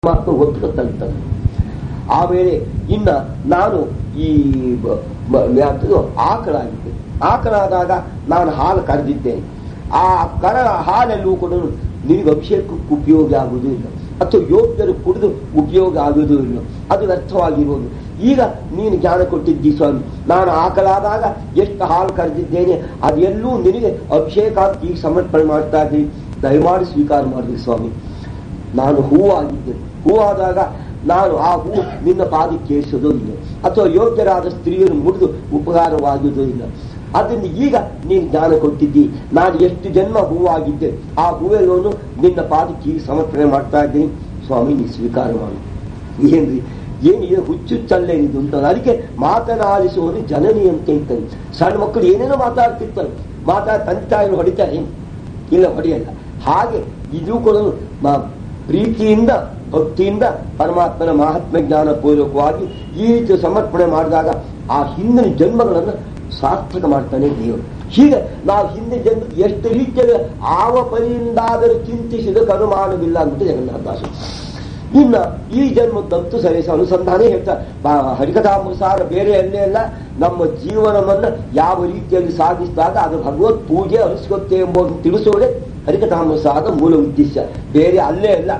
ಪರಮಾತ್ಮ ಒಟ್ಟು ತಳ್ತಾನೆ ಆಮೇಲೆ ಇನ್ನ ನಾನು ಈ ಬ- ಬ- ಯಾವ್ದು ಆಕಳಾಗಿದ್ದೆ ಆಕಳಾದಾಗ ನಾನು ಹಾಲು ಕರೆದಿದ್ದೇನೆ ಆ ಕರ ಹಾಲೆಲ್ಲೂ ಕೂಡ ನಿನಗೆ ಅಭಿಷೇಕಕ್ಕೆ ಉಪಯೋಗ ಆಗುವುದೂ ಇಲ್ಲ ಅಥವಾ ಯೋಗ್ಯರು ಕುಡಿದು ಉಪಯೋಗ ಆಗುವುದೂ ಇಲ್ಲ ಅದು ವ್ಯರ್ಥವಾಗಿರುವುದು ಈಗ ನೀನು ಜ್ಞಾನ ಕೊಟ್ಟಿದ್ದಿ ಸ್ವಾಮಿ ನಾನು ಆಕಳಾದಾಗ ಎಷ್ಟು ಹಾಲು ಕರೆದಿದ್ದೇನೆ ಅದೆಲ್ಲೂ ನಿನಗೆ ಅಭಿಷೇಕ ಅಂತ ಈಗ ಸಮರ್ಪಣೆ ಮಾಡ್ತಾ ಇದ್ದೀನಿ ದಯಮಾಡಿ ಸ್ವೀಕಾರ ಮಾಡಿದ್ವಿ ಸ್ವಾಮಿ ನಾನು ಹೂವಾಗಿದ್ದೆ ಹೂವಾದಾಗ ನಾನು ಆ ಹೂ ನಿನ್ನ ಪಾದಕ್ಕೆ ಏರಿಸೋದು ಇಲ್ಲ ಅಥವಾ ಯೋಗ್ಯರಾದ ಸ್ತ್ರೀಯರು ಮುಡಿದು ಉಪಕಾರವಾಗುವುದೂ ಇಲ್ಲ ಅದರಿಂದ ಈಗ ನೀನು ಜ್ಞಾನ ಕೊಟ್ಟಿದ್ದಿ ನಾನು ಎಷ್ಟು ಜನ್ಮ ಹೂವಾಗಿದ್ದೆ ಆ ಹೂವೆಲ್ಲವನ್ನು ನಿನ್ನ ಪಾದಕ್ಕೆ ಈಗ ಸಮರ್ಪಣೆ ಮಾಡ್ತಾ ಇದ್ದೀನಿ ಸ್ವಾಮಿ ನೀ ಸ್ವೀಕಾರ ಮಾಡು ಏನ್ರಿ ಏನು ಇದು ಹುಚ್ಚುಚ್ಚಲ್ಲೇನಿದು ಅಂತ ಅದಕ್ಕೆ ಮಾತನಾಡಿಸುವುದು ಜನನಿ ಅಂತ ಹೇಳ್ತಾರೆ ಸಣ್ಣ ಮಕ್ಕಳು ಏನೇನೋ ಮಾತಾಡ್ತಿರ್ತಾರೆ ಮಾತಾಡ್ ತಂದೆ ತಾಯಿಗಳು ಹೊಡಿತಾರೆ ಇಲ್ಲ ಹೊಡೆಯಲ್ಲ ಹಾಗೆ ಇದು ಕೂಡ ಮ- ಪ್ರೀತಿಯಿಂದ ಭಕ್ತಿಯಿಂದ ಪರಮಾತ್ಮನ ಮಹಾತ್ಮ ಜ್ಞಾನ ಪೂರ್ವಕವಾಗಿ ಈ ರೀತಿ ಸಮರ್ಪಣೆ ಮಾಡಿದಾಗ ಆ ಹಿಂದಿನ ಜನ್ಮಗಳನ್ನು ಸಾರ್ಥಕ ಮಾಡ್ತಾನೆ ದೇವರು ಹೀಗೆ ನಾವು ಹಿಂದಿನ ಜನ್ಮ ಎಷ್ಟು ರೀತಿಯಲ್ಲಿ ಆವ ಪರಿಯಿಂದಾದರೂ ಚಿಂತಿಸಿದ ಅನುಮಾನವಿಲ್ಲ ಅಂತ ಜಗನ್ನಾಥದಾಸ ಇನ್ನ ಈ ಜನ್ಮದಂತೂ ಸರಿ ಅನುಸಂಧಾನ ಹೇಳ್ತಾರೆ ಬಾ- ಹರಿಕಥಾಮೃಸಾರ ಬೇರೆ ಎಲ್ಲೇ ಅಲ್ಲ ನಮ್ಮ ಜೀವನವನ್ನ ಯಾವ ರೀತಿಯಲ್ಲಿ ಸಾಗಿಸಿದಾಗ ಅದು ಭಗವತ್ ಪೂಜೆ ಅನಿಸ್ಕೊತ್ತೆ ಎಂಬುದನ್ನು ತಿಳಿಸೋಡೆ ಹರಿಕಥಾಮೃಸಾರದ ಮೂಲ ಉದ್ದೇಶ ಬೇರೆ ಅಲ್ಲೇ ಅಲ್ಲ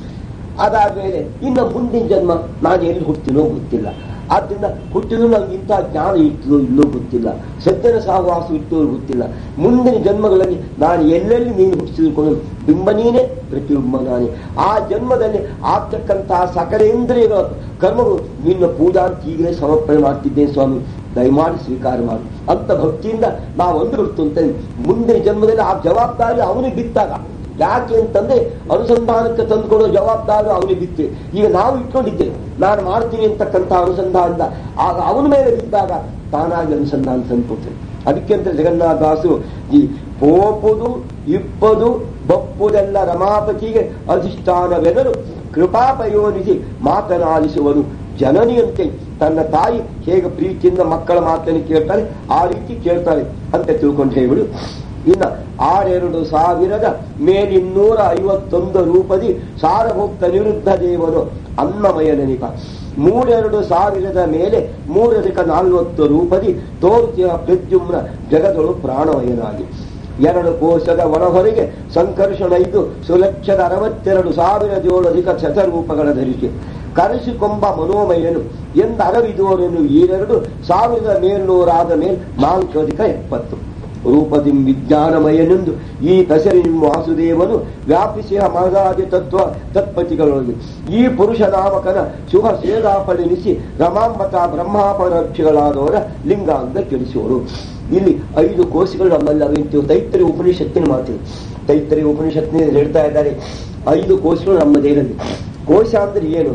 ಅದಾದ್ಮೇಲೆ ಇನ್ನು ಮುಂದಿನ ಜನ್ಮ ನಾನು ಎಲ್ಲಿ ಹುಟ್ಟಿನೋ ಗೊತ್ತಿಲ್ಲ ಆದ್ದರಿಂದ ಹುಟ್ಟಿದ್ರು ನಂಗೆ ಇಂಥ ಜ್ಞಾನ ಇರ್ತದೋ ಇಲ್ಲೋ ಗೊತ್ತಿಲ್ಲ ಸತ್ಯನ ಸಹವಾಸ ಇರ್ತೋ ಗೊತ್ತಿಲ್ಲ ಮುಂದಿನ ಜನ್ಮಗಳಲ್ಲಿ ನಾನು ಎಲ್ಲೆಲ್ಲಿ ನೀನು ಹುಟ್ಟಿಸಿಕೊಂಡು ಬಿಂಬ ನೀನೇ ಪ್ರತಿಬಿಂಬ ನಾನೇ ಆ ಜನ್ಮದಲ್ಲಿ ಆಗ್ತಕ್ಕಂತಹ ಸಕಲೇಂದ್ರಿಯಗಳ ಕರ್ಮಗಳು ನಿನ್ನ ಪೂಜಾ ಅಂತ ಈಗಲೇ ಸಮರ್ಪಣೆ ಮಾಡ್ತಿದ್ದೇನೆ ಸ್ವಾಮಿ ದಯಮಾಡಿ ಸ್ವೀಕಾರ ಮಾಡು ಅಂತ ಭಕ್ತಿಯಿಂದ ನಾವು ಅಂದ್ಬಿಡ್ತು ಅಂತ ಮುಂದಿನ ಜನ್ಮದಲ್ಲಿ ಆ ಜವಾಬ್ದಾರಿ ಅವನಿಗೆ ಬಿದ್ದಾಗ ಯಾಕೆ ಅಂತಂದ್ರೆ ಅನುಸಂಧಾನಕ್ಕೆ ತಂದುಕೊಡೋ ಜವಾಬ್ದಾರಿ ಅವನಿಗೆ ಬಿತ್ತೆ ಈಗ ನಾವು ಇಟ್ಕೊಂಡಿದ್ದೇವೆ ನಾನು ಮಾಡ್ತೀನಿ ಅಂತಕ್ಕಂಥ ಅನುಸಂಧಾನದ ಆಗ ಅವನ ಮೇಲೆ ಬಿದ್ದಾಗ ತಾನಾಗಿ ಅನುಸಂಧಾನ ತಂದುಕೊಡ್ತೇನೆ ಅದಕ್ಕೆ ಅಂತ ಜಗನ್ನಾಥದಾಸು ಈ ಪೋಪುದು ಇಪ್ಪದು ಬಪ್ಪುದೆಲ್ಲ ರಮಾಪತಿಗೆ ಅಧಿಷ್ಠಾನವೆದರು ಕೃಪಾಪಯೋನಿಸಿ ಮಾತನಾಡಿಸುವನು ಜನನಿಯಂತೆ ತನ್ನ ತಾಯಿ ಹೇಗೆ ಪ್ರೀತಿಯಿಂದ ಮಕ್ಕಳ ಮಾತನ್ನು ಕೇಳ್ತಾರೆ ಆ ರೀತಿ ಕೇಳ್ತಾರೆ ಅಂತ ತಿಳ್ಕೊಂಡು ಹೇಳಿಬಿಡು ಇನ್ನ ಆರೆರಡು ಸಾವಿರದ ಮೇಲಿನ್ನೂರ ಐವತ್ತೊಂದು ರೂಪದಿ ಸಾರಭೋಕ್ತ ನಿರುದ್ಧ ದೇವನು ಅನ್ನಮಯ ನೆನಪ ಮೂರೆರಡು ಸಾವಿರದ ಮೇಲೆ ಮೂರಧಿಕ ನಾಲ್ವತ್ತು ರೂಪದಿ ತೋರುತ್ತಿಯ ಪ್ರದ್ಯುಮ್ನ ಜಗದಳು ಪ್ರಾಣಮಯನಾಗಿ ಎರಡು ಕೋಶದ ಒಳಹೊರಗೆ ಸಂಕರ್ಷಣ ಇದ್ದು ಸುಲಕ್ಷದ ಅರವತ್ತೆರಡು ಸಾವಿರದ ಅಧಿಕ ಶತರೂಪಗಳ ಧರಿಸಿ ಕರೆಸಿಕೊಂಬ ಮನೋಮಯನು ಎಂದ ಅರವಿದೋರನು ಈರೆರಡು ಸಾವಿರದ ಮೇಲ್ನೂರಾದ ಮೇಲ್ ನಾಲ್ಕು ಅಧಿಕ ಎಪ್ಪತ್ತು ರೂಪದಿಂ ವಿಜ್ಞಾನಮಯನೆಂದು ಈ ದಶರಿಂ ವಾಸುದೇವನು ವ್ಯಾಪಿಸಿಹ ಮಹದಾದಿ ತತ್ವ ತತ್ಪತಿಗಳೊಳಗೆ ಈ ಪುರುಷ ನಾಮಕನ ಶುಭ ಸೇದಾಪಳಿನಿಸಿ ರಮಾಂಬತ ಬ್ರಹ್ಮಾಪರಕ್ಷಿಗಳಾದವರ ಲಿಂಗಾಂಗ ತಿಳಿಸುವರು ಇಲ್ಲಿ ಐದು ಕೋಶಗಳು ನಮ್ಮಲ್ಲಿ ಅವಿಂತೀವಿ ತೈತ್ರಿ ಉಪನಿಷತ್ತಿನ ಮಾತಿದೆ ತೈತ್ರಿ ಉಪನಿಷತ್ತಿನ ಹೇಳ್ತಾ ಇದ್ದಾರೆ ಐದು ಕೋಶಗಳು ನಮ್ಮ ದೇಹದಲ್ಲಿ ಕೋಶ ಅಂದ್ರೆ ಏನು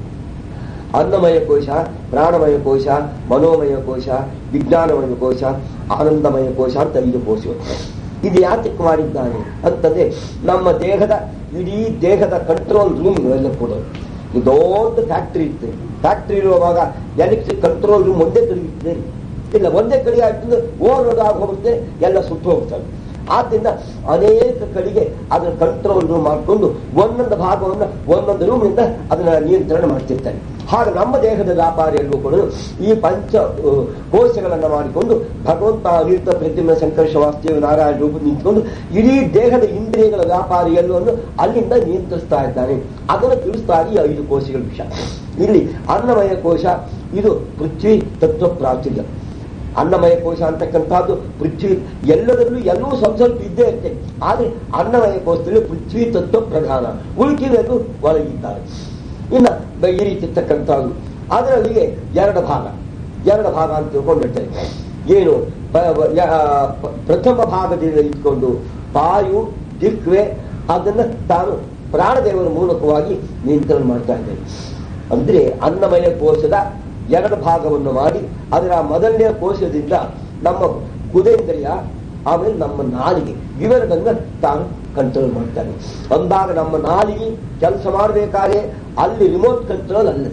ಅನ್ನಮಯ ಕೋಶ ಪ್ರಾಣಮಯ ಕೋಶ ಮನೋಮಯ ಕೋಶ ವಿಜ್ಞಾನಮಯ ಕೋಶ ಆನಂದಮಯ ಕೋಶ ಅಂತ ಐದು ಕೋಶಗಳು ಇದು ಯಾತಕ್ಕೆ ಮಾಡಿದ್ದಾನೆ ಅಂತಂದ್ರೆ ನಮ್ಮ ದೇಹದ ಇಡೀ ದೇಹದ ಕಂಟ್ರೋಲ್ ರೂಮ್ ಎಲ್ಲ ಕೂಡ ಇದು ದೊಡ್ಡ ಫ್ಯಾಕ್ಟ್ರಿ ಇರ್ತದೆ ಫ್ಯಾಕ್ಟ್ರಿ ಇರುವಾಗ ಎಲೆಕ್ಟ್ರಿಕ್ ಕಂಟ್ರೋಲ್ ರೂಮ್ ಒಂದೇ ಕಡೆ ಇರ್ತದೆ ಇಲ್ಲ ಒಂದೇ ಕಡೆ ಆಗ್ತದೆ ಓವರ್ಲೋಡ್ ಆಗಿ ಹೋಗುತ್ತೆ ಎಲ್ಲ ಸುಟ್ಟು ಹೋಗ್ತವೆ ಆದ್ದರಿಂದ ಅನೇಕ ಕಡೆಗೆ ಅದರ ಕಂಟ್ರೋಲ್ ರೂಮ್ ಮಾಡಿಕೊಂಡು ಒಂದೊಂದು ಭಾಗವನ್ನು ಒಂದೊಂದು ರೂಮಿಂದ ಅದನ್ನ ನಿಯಂತ್ರಣ ಮಾಡ್ತಿರ್ತಾರೆ ಹಾಗೆ ನಮ್ಮ ದೇಹದ ವ್ಯಾಪಾರಿಯಲ್ಲೂ ಕೂಡ ಈ ಪಂಚ ಆ, ಕೋಶಗಳನ್ನು ಮಾಡಿಕೊಂಡು ಭಗವಂತ ಅನಿರುದ್ಧ ಪ್ರತಿಮ ಸಂಕರ್ಷ ವಾಸ್ತವ ನಾರಾಯಣ ರೂಪ ನಿಂತ್ಕೊಂಡು ಇಡೀ ದೇಹದ ಇಂದ್ರಿಯಗಳ ವ್ಯಾಪಾರಿ ಎಲ್ಲವನ್ನು ಅಲ್ಲಿಂದ ನಿಯಂತ್ರಿಸ್ತಾ ಇದ್ದಾನೆ ಅದನ್ನು ತಿಳಿಸ್ತಾರೆ ಈ ಐದು ಕೋಶಗಳ ವಿಷಯ ಇಲ್ಲಿ ಅನ್ನಮಯ ಕೋಶ ಇದು ಪೃಥ್ವಿ ತತ್ವ ಪ್ರಾಚುರ್ಯ ಅನ್ನಮಯ ಕೋಶ ಅಂತಕ್ಕಂಥದ್ದು ಪೃಥ್ವಿ ಎಲ್ಲದರಲ್ಲೂ ಎಲ್ಲವೂ ಸ್ವಲ್ಪ ಸ್ವಲ್ಪ ಇದ್ದೇ ಇರುತ್ತೆ ಆದರೆ ಅನ್ನಮಯ ಕೋಶದಲ್ಲಿ ಪೃಥ್ವಿ ತತ್ವ ಪ್ರಧಾನ ಉಳುಕಿವೆಲ್ಲೂ ಒಳಗಿದ್ದಾರೆ ಇನ್ನು ಬ- ಈ ರೀತಿ ಇರ್ತಕ್ಕಂಥದ್ದು ಅದರಲ್ಲಿಗೆ ಎರಡು ಭಾಗ ಎರಡು ಭಾಗ ಅಂತ ತಿಳ್ಕೊಂಡಿರ್ತೇವೆ ಏನು ಪ- ವ- ಯ- ಪ- ಪ್ರಥಮ ಭಾಗದಿಂದ ಇಟ್ಕೊಂಡು ಪಾಯು ದಿಕ್ವೆ ಅದನ್ನ ತಾನು ಪ್ರಾಣದೇವರ ಮೂಲಕವಾಗಿ ನಿಯಂತ್ರಣ ಮಾಡ್ತಾ ಇದ್ದೇನೆ ಅಂದ್ರೆ ಅನ್ನಮಯ ಕೋಶದ ಎರಡು ಭಾಗವನ್ನು ಮಾಡಿ ಅದರ ಮೊದಲನೇ ಕೋಶದಿಂದ ನಮ್ಮ ಕುದೇಂದ್ರಿಯ ಆಮೇಲೆ ನಮ್ಮ ನಾಲಿಗೆ ಇವೆರಡನ್ನ ತಾನು ಕಂಟ್ರೋಲ್ ಮಾಡ್ತಾನೆ ಅಂದಾಗ ನಮ್ಮ ನಾಲಿಗೆ ಕೆಲಸ ಮಾಡಬೇಕಾದ್ರೆ ಅಲ್ಲಿ ರಿಮೋಟ್ ಕಂಟ್ರೋಲ್ ಅಲ್ಲದೆ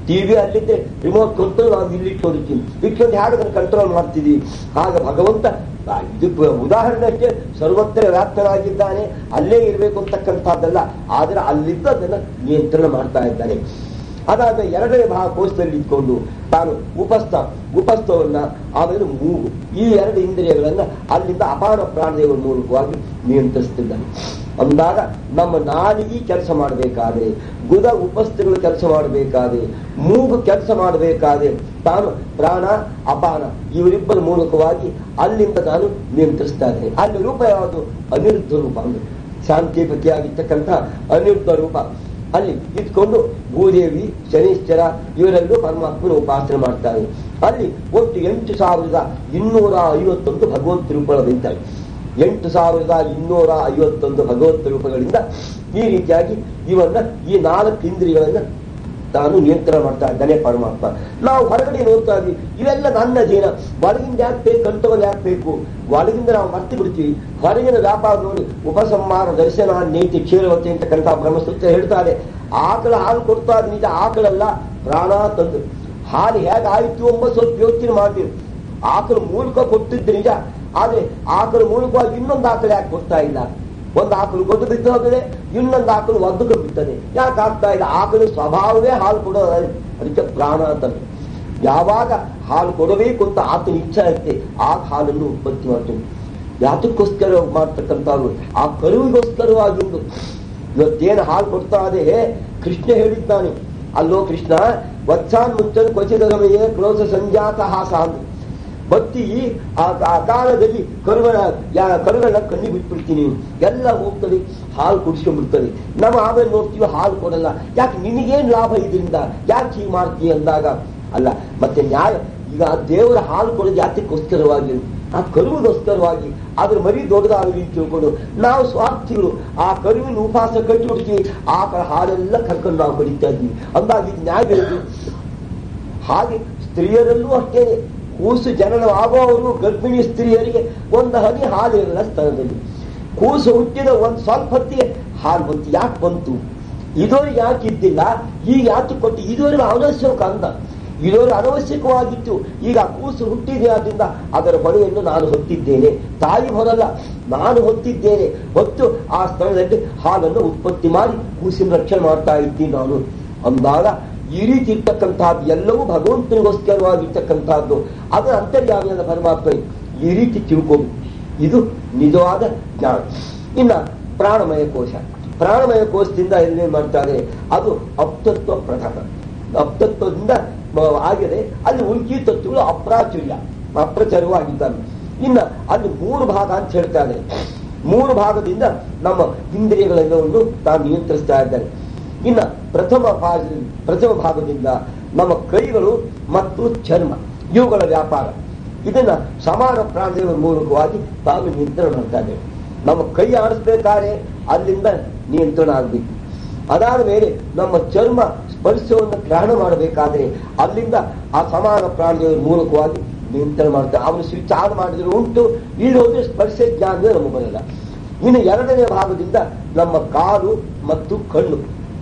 ಟಿವಿ ಅಲ್ಲಿದ್ದೆ ರಿಮೋಟ್ ಕಂಟ್ರೋಲ್ ನಾವು ಇಲ್ಲಿ ಇಟ್ಕೊಂಡಿರ್ತೀವಿ ಇಟ್ಕೊಂಡು ಹೇಗೆ ಅದನ್ನು ಕಂಟ್ರೋಲ್ ಮಾಡ್ತಿದ್ದೀವಿ ಆಗ ಭಗವಂತ ಆ, ಇದು ಪ- ಉದಾಹರಣೆ ಅಷ್ಟೇ ಸರ್ವತ್ರ ವ್ಯಾಪ್ತನಾಗಿದ್ದಾನೆ ಅಲ್ಲೇ ಇರಬೇಕು ಅಂತಕ್ಕಂಥದ್ದಲ್ಲ ಆದರೆ ಅಲ್ಲಿದ್ದ ಅದನ್ನು ನಿಯಂತ್ರಣ ಮಾಡ್ತಾ ಇದ್ದಾನೆ ಅದಾದ ಎರಡನೇ ಭಾಗ ಕೋಶದಲ್ಲಿ ಇಟ್ಕೊಂಡು ತಾನು ಉಪಸ್ಥ ಉಪಸ್ಥವನ್ನ ಆಮೇಲೆ ಮೂಗು ಈ ಎರಡು ಇಂದ್ರಿಯಗಳನ್ನ ಅಲ್ಲಿಂದ ಅಪಾರ ಪ್ರಾಣದೇವರ ಮೂಲಕವಾಗಿ ನಿಯಂತ್ರಿಸ್ತಿದ್ದಾನೆ ಅಂದಾಗ ನಮ್ಮ ನಾಲಿಗೆ ಕೆಲಸ ಮಾಡಬೇಕಾದ್ರೆ ಗುದ ಉಪಸ್ಥಗಳು ಕೆಲಸ ಮಾಡಬೇಕಾದ್ರೆ ಮೂಗು ಕೆಲಸ ಮಾಡಬೇಕಾದ್ರೆ ತಾನು ಪ್ರಾಣ ಅಪಾನ ಇವರಿಬ್ಬರ ಮೂಲಕವಾಗಿ ಅಲ್ಲಿಂದ ನಾನು ನಿಯಂತ್ರಿಸ್ತಾ ಇದ್ದೇನೆ ಅಲ್ಲಿ ರೂಪ ಯಾವುದು ಅನಿರುದ್ಧ ರೂಪ ಅಂದ್ರೆ ಶಾಂತಿಪತಿಯಾಗಿರ್ತಕ್ಕಂಥ ಅನಿರುದ್ಧ ರೂಪ ಅಲ್ಲಿ ಇದ್ಕೊಂಡು ಭೂದೇವಿ ಶನೀಶ್ವರ ಇವರೆಲ್ಲರೂ ಪರಮಾತ್ಮನ ಉಪಾಸನೆ ಮಾಡ್ತಾರೆ ಅಲ್ಲಿ ಒಟ್ಟು ಎಂಟು ಸಾವಿರದ ಇನ್ನೂರ ಐವತ್ತೊಂದು ಭಗವಂತ ರೂಪಗಳಿದ್ದಾರೆ ಎಂಟು ಸಾವಿರದ ಇನ್ನೂರ ಐವತ್ತೊಂದು ಭಗವಂತ ರೂಪಗಳಿಂದ ಈ ರೀತಿಯಾಗಿ ಇವನ್ನ ಈ ನಾಲ್ಕು ಇಂದ್ರಿಯಗಳನ್ನ ತಾನು ನಿಯಂತ್ರಣ ಮಾಡ್ತಾ ಇದ್ದಾನೆ ಪರಮಾತ್ಮ ನಾವು ಹೊರಗಡೆ ನೋಡ್ತಾ ಇದ್ವಿ ಇವೆಲ್ಲ ನನ್ನ ಜೀನ ಒಳಗಿಂದ ಯಾಕೆ ಬೇಕು ಕಂಟ್ರೋಲ್ ಯಾಕೆ ಬೇಕು ಒಳಗಿಂದ ನಾವು ಮರ್ತು ಬಿಡ್ತೀವಿ ಹೊರಗಿನ ವ್ಯಾಪಾರ ನೋಡಿ ಉಪಸಂಹಾರ ದರ್ಶನ ನೀತಿ ಕ್ಷೀರವತಿ ಅಂತಕ್ಕಂಥ ಬ್ರಹ್ಮಸೂತ್ರ ಹೇಳ್ತಾರೆ ಆಕಳ ಹಾಲು ಕೊಡ್ತಾ ಇದ್ ನಿಜ ಆಕಳಲ್ಲ ಪ್ರಾಣ ತಂದು ಹಾಲು ಹೇಗೆ ಆಯ್ತು ಎಂಬ ಸ್ವಲ್ಪ ಯೋಚನೆ ಮಾಡ್ತೀವಿ ಆಕಳ ಮೂಲಕ ಕೊಟ್ಟಿದ್ದು ನಿಜ ಆದ್ರೆ ಆಕಳ ಮೂಲಕವಾಗಿ ಇನ್ನೊಂದು ಆಕಳ ಯಾಕೆ ಕೊಡ್ತಾ ಇಲ್ಲ ಒಂದು ಆಕಳು ಗೊದ್ದು ಬಿದ್ದು ಹೋಗಿದೆ ಇನ್ನೊಂದು ಆಕಳು ಒದ್ದಕ್ಕೆ ಬಿತ್ತದೆ ಯಾಕೆ ಆಗ್ತಾ ಇಲ್ಲ ಆಕಳು ಸ್ವಭಾವವೇ ಹಾಲು ಕೊಡೋದು ಅದಕ್ಕೆ ಪ್ರಾಣ ಅಂತಾರೆ ಯಾವಾಗ ಹಾಲು ಕೊಡಬೇಕು ಅಂತ ಆತನ ಇಚ್ಛೆ ಇರುತ್ತೆ ಆ ಹಾಲನ್ನು ಉತ್ಪತ್ತಿ ಮಾಡ್ತಾನೆ ಯಾತಕ್ಕೋಸ್ಕರ ಮಾಡ್ತಕ್ಕಂಥವ್ರು ಆ ಕರುವಿಗೋಸ್ಕರವಾಗಿಂದು ಇವತ್ತೇನು ಹಾಲು ಕೊಡ್ತಾ ಇದೆ ಕೃಷ್ಣ ಹೇಳಿದ್ದಾನೆ ಅಲ್ಲೋ ಕೃಷ್ಣ ವತ್ಸಾನ್ ಮುಂಚನ್ ಕ್ವಚಿದಗಮೆಯೇ ಕ್ರೋಧ ಸಂಜಾತ ಹಾಸ ಅಂತ ಬತ್ತಿ ಆ ಆ ಕಾಲದಲ್ಲಿ ಕರುಗಳ ಯಾ- ಕರುಗಳನ್ನ ಕಣ್ಣಿ ಬಿಟ್ಬಿಡ್ತೀನಿ ಎಲ್ಲ ಹೋಗ್ತದೆ ಹಾಲು ಕುಡಿಸ್ಕೊಂಡ್ಬಿಡ್ತದೆ ನಾವು ಆಮೇಲೆ ನೋಡ್ತೀವಿ ಹಾಲು ಕೊಡಲ್ಲ ಯಾಕೆ ನಿನಗೇನ್ ಲಾಭ ಇದರಿಂದ ಯಾಕೆ ಹೀಗೆ ಮಾಡ್ತೀವಿ ಅಂದಾಗ ಅಲ್ಲ ಮತ್ತೆ ನ್ಯಾಯ ಈಗ ಆ ದೇವರ ಹಾಲು ಕೊಡೋದು ಯಾತಕ್ಕೋಸ್ಕರವಾಗಿ ಆ ಕರುವಿಗೋಸ್ಕರವಾಗಿ ಅದ್ರ ಮರಿ ದೊಡ್ಡದಾಗಲಿ ಅಂತ ತಿಳ್ಕೊಂಡು ನಾವು ಸ್ವಾರ್ಥಿಗಳು ಆ ಕರುವಿನ ಉಪವಾಸ ಕಟ್ಟಿಬಿಡ್ತೀವಿ ಆ ಕ- ಹಾಲೆಲ್ಲ ಕರ್ಕೊಂಡು ನಾವು ಕಡಿತಾ ಇದ್ವಿ ಅಂದಾಗ ಇದು ನ್ಯಾಯ ಇದು ಹಾಗೆ ಸ್ತ್ರೀಯರಲ್ಲೂ ಅಷ್ಟೇನೆ ಕೂಸು ಜನನವಾಗುವವರು ಗರ್ಭಿಣಿ ಸ್ತ್ರೀಯರಿಗೆ ಒಂದು ಹನಿ ಹಾಲು ಇರಲ್ಲ ಸ್ತನದಲ್ಲಿ ಕೂಸು ಹುಟ್ಟಿದ ಒಂದು ಸ್ವಲ್ಪ ಹೊತ್ತಿಗೆ ಹಾಲು ಬಂತು ಯಾಕೆ ಬಂತು ಇದುವರೆಗೆ ಯಾಕೆ ಇದ್ದಿಲ್ಲ ಈಗ ಯಾಕೆ ಕೊಟ್ಟು ಇದುವರೆಗೆ ಅವಶ್ಯಕ ಅಂತ ಇದುವರೆಗೆ ಅನವಶ್ಯಕವಾಗಿತ್ತು ಈಗ ಕೂಸು ಹುಟ್ಟಿದೆ ಆದ್ರಿಂದ ಅದರ ಹೊಣೆಯನ್ನು ನಾನು ಹೊತ್ತಿದ್ದೇನೆ ತಾಯಿ ಹೊರಲ್ಲ ನಾನು ಹೊತ್ತಿದ್ದೇನೆ ಹೊತ್ತು ಆ ಸ್ಥಳದಲ್ಲಿ ಹಾಲನ್ನು ಉತ್ಪತ್ತಿ ಮಾಡಿ ಕೂಸಿನ ರಕ್ಷಣೆ ಮಾಡ್ತಾ ಇದ್ದೀನಿ ನಾನು ಅಂದಾಗ ಈ ರೀತಿ ಇರ್ತಕ್ಕಂಥದ್ದು ಎಲ್ಲವೂ ಭಗವಂತನಿಗೋಸ್ಕರವಾಗಿರ್ತಕ್ಕಂಥದ್ದು ಅದರ ಅಂತರ್ಯಾಮಿಯಾದ ಪರಮಾತ್ಮ ಈ ರೀತಿ ತಿಳ್ಕೋಬೇಕು ಇದು ನಿಜವಾದ ಜ್ಞಾನ ಇನ್ನ ಪ್ರಾಣಮಯ ಕೋಶ ಪ್ರಾಣಮಯ ಕೋಶದಿಂದ ಏನೇನ್ ಮಾಡ್ತಾರೆ ಅದು ಅಪ್ತತ್ವ ಪ್ರಧಾನ ಅಪ್ತತ್ವದಿಂದ ಮ- ಆಗಿದೆ ಅಲ್ಲಿ ಉಳ್ಕಿ ತತ್ವಗಳು ಅಪ್ರಾಚುರ್ಯ ಅಪ್ರಚರವಾಗಿದ್ದಾನೆ ಇನ್ನ ಅಲ್ಲಿ ಮೂರು ಭಾಗ ಅಂತ ಹೇಳ್ತಾರೆ ಮೂರು ಭಾಗದಿಂದ ನಮ್ಮ ಇಂದ್ರಿಯಗಳೆಲ್ಲವನ್ನು ತಾನು ನಿಯಂತ್ರಿಸ್ತಾ ಇದ್ದಾರೆ ಇನ್ನ ಪ್ರಥಮ ಭಾಗ ಪ್ರಥಮ ಭಾಗದಿಂದ ನಮ್ಮ ಕೈಗಳು ಮತ್ತು ಚರ್ಮ ಇವುಗಳ ವ್ಯಾಪಾರ ಇದನ್ನ ಸಮಾನ ಪ್ರಾಣದೇವರ ಮೂಲಕವಾಗಿ ತಾವು ನಿಯಂತ್ರಣ ಮಾಡ್ತಾ ಇದ್ದೇವೆ ನಮ್ಮ ಕೈ ಆಡಿಸ್ಬೇಕಾದ್ರೆ ಅಲ್ಲಿಂದ ನಿಯಂತ್ರಣ ಆಗಬೇಕು ಅದಾದ ಮೇಲೆ ನಮ್ಮ ಚರ್ಮ ಸ್ಪರ್ಶವನ್ನು ಗ್ರಹಣ ಮಾಡಬೇಕಾದ್ರೆ ಅಲ್ಲಿಂದ ಆ ಸಮಾನ ಪ್ರಾಣದೇವರ ಮೂಲಕವಾಗಿ ನಿಯಂತ್ರಣ ಮಾಡ್ತಾರೆ ಅವನು ಸ್ವಿಚ್ ಆನ್ ಮಾಡಿದ್ರೆ ಉಂಟು ಇಲ್ಲಿ ಹೋದ್ರೆ ಸ್ಪರ್ಶ ಜ್ಞಾನವೇ ನಮಗೆ ಬರಲ್ಲ ಇನ್ನು ಎರಡನೇ ಭಾಗದಿಂದ ನಮ್ಮ ಕಾಲು ಮತ್ತು ಕಣ್ಣು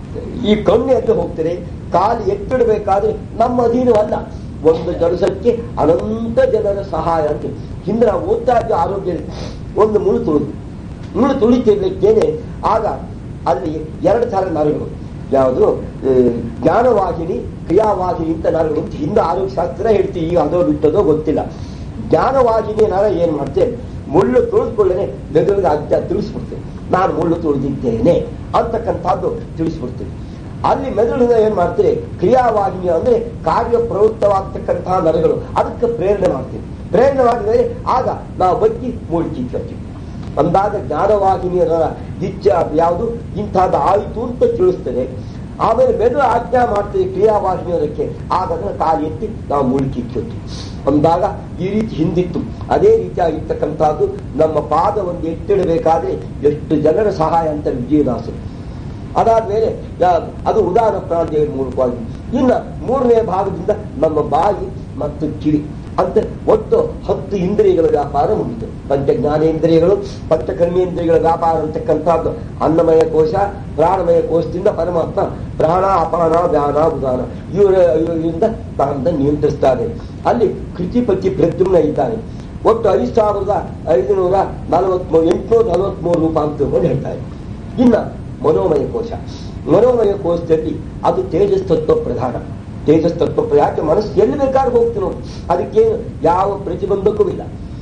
ಈ ಕಣ್ಣು ಎದ್ದು ಹೋಗ್ತದೆ ಕಾಲು ಎತ್ತಿಡಬೇಕಾದ್ರೆ ನಮ್ಮ ಅಧೀನವಲ್ಲ ಒಂದು ಜಡಿಸಕ್ಕೆ ಅನಂತ ಜನರ ಸಹಾಯ ಅಂತ ಹಿಂದೆ ನಾವು ಓದ್ತಾ ಇದ್ದ ಆರೋಗ್ಯ ಒಂದು ಮುಳು ತುಳಿದು ಮುಳು ತುಳಿತಿರ್ಲಿಕ್ಕೇನೆ ಆಗ ಅಲ್ಲಿ ಎರಡು ಥರ ನರಗಳು ಯಾವುದು ಆ, ಜ್ಞಾನವಾಹಿನಿ ಕ್ರಿಯಾವಾಹಿನಿ ಅಂತ ನರಗಳು ಅಂತ ಹಿಂದೆ ಆರೋಗ್ಯ ಶಾಸ್ತ್ರ ಹೇಳ್ತೀವಿ ಈಗ ಅದೋ ಬಿಟ್ಟದೋ ಗೊತ್ತಿಲ್ಲ ಜ್ಞಾನವಾಹಿನಿ ನರ ಏನ್ ಮಾಡ್ತೇನೆ ಮುಳ್ಳು ತುಳಿದುಕೊಳ್ಳೇನೆ ಮೆದುಳಿಗೆ ಅಜ್ಜ ತಿಳಿಸ್ಬಿಡ್ತೇನೆ ನಾನು ಮುಳ್ಳು ತುಳಿದಿದ್ದೇನೆ ಅಂತಕ್ಕಂಥದ್ದು ತಿಳಿಸ್ಬಿಡ್ತೇನೆ ಅಲ್ಲಿ ಮೆದುಳಿನ ಏನ್ ಮಾಡ್ತೀರಿ ಕ್ರಿಯಾವಾಹಿನಿ ಅಂದ್ರೆ ಕಾರ್ಯ ಪ್ರವೃತ್ತವಾಗ್ತಕ್ಕಂತಹ ನರಗಳು ಅದಕ್ಕೆ ಪ್ರೇರಣೆ ಮಾಡ್ತೀವಿ ಪ್ರೇರಣೆ ಮಾಡಿದರೆ ಆಗ ನಾವು ಬಗ್ಗಿ ಮೂಳ್ಕಿ ಕರ್ತೀವಿ ಅಂದಾಗ ಜ್ಞಾನವಾಹಿನಿಯ ನರ ಇಚ್ಛೆ ಯಾವುದು ಇಂಥದ್ದು ಆಯಿತು ಅಂತ ತಿಳಿಸ್ತದೆ ಆಮೇಲೆ ಮೆದುಳು ಆಜ್ಞಾ ಮಾಡ್ತೀವಿ ಕ್ರಿಯಾವಾಹಿನಿಯರಕ್ಕೆ ಆಗ ಅದನ್ನ ಕಾಲು ಎತ್ತಿ ನಾವು ಮುಳುಕಿ ಇಕ್ಕಿರ್ತೀವಿ ಅಂದಾಗ ಈ ರೀತಿ ಹಿಂದಿತ್ತು ಅದೇ ರೀತಿಯಾಗಿರ್ತಕ್ಕಂಥದ್ದು ನಮ್ಮ ಪಾದ ಒಂದು ಎತ್ತಿಡಬೇಕಾದ್ರೆ ಎಷ್ಟು ಜನರ ಸಹಾಯ ಅಂತ ವಿಜಯದಾಸರು ಅದಾದ್ಮೇಲೆ ಯಾ- ಅದು ಉದಾರ ಪ್ರಾಣದೇವರ ಮೂಲಕವಾಗಿ ಇನ್ನ ಮೂರನೇ ಭಾಗದಿಂದ ನಮ್ಮ ಬಾಯಿ ಮತ್ತು ಕಿವಿ ಅಂತ ಒಟ್ಟು ಹತ್ತು ಇಂದ್ರಿಯಗಳ ವ್ಯಾಪಾರ ಮುಗಿತು ಪಂಚ ಜ್ಞಾನೇಂದ್ರಿಯಗಳು ಪಂಚ ಕರ್ಮೇಂದ್ರಿಯಗಳ ವ್ಯಾಪಾರ ಅಂತಕ್ಕಂಥದ್ದು ಅನ್ನಮಯ ಕೋಶ ಪ್ರಾಣಮಯ ಕೋಶದಿಂದ ಪರಮಾತ್ಮ ಪ್ರಾಣ ಅಪಾನ ವ್ಯಾನ ಉದಾನ ಇವರ ಇವರಿಂದ ತಾನಂತ ನಿಯಂತ್ರಿಸ್ತಾನೆ ಅಲ್ಲಿ ಕೃತಿಪತಿ ಪ್ರದ್ಯುಮ್ನ ಇದ್ದಾನೆ ಒಟ್ಟು ಐದು ಸಾವಿರದ ಐದುನೂರ ನಲವತ್ಮೂರು ಎಂಟುನೂರ ನಲವತ್ಮೂರು ರೂಪಾಯಿ ಅಂತ ತಿಳ್ಕೊಂಡು ಹೇಳ್ತಾರೆ ಇನ್ನ ಮನೋಮಯ ಕೋಶ ಮನೋಮಯ ಕೋಶದಲ್ಲಿ ಅದು ತೇಜಸ್ ತತ್ವ ಪ್ರಧಾನ ತೇಜಸ್ ತತ್ವ ಪ್ರ- ಯಾಕೆ ಮನಸ್ಸು ಎಲ್ಲಿ ಬೇಕಾದ್ರೂ ಹೋಗ್ತು ನೋಡಿ ಅದಕ್ಕೇನು ಯಾವ ಪ್ರತಿಬಂಧಕೂ ಇಲ್ಲ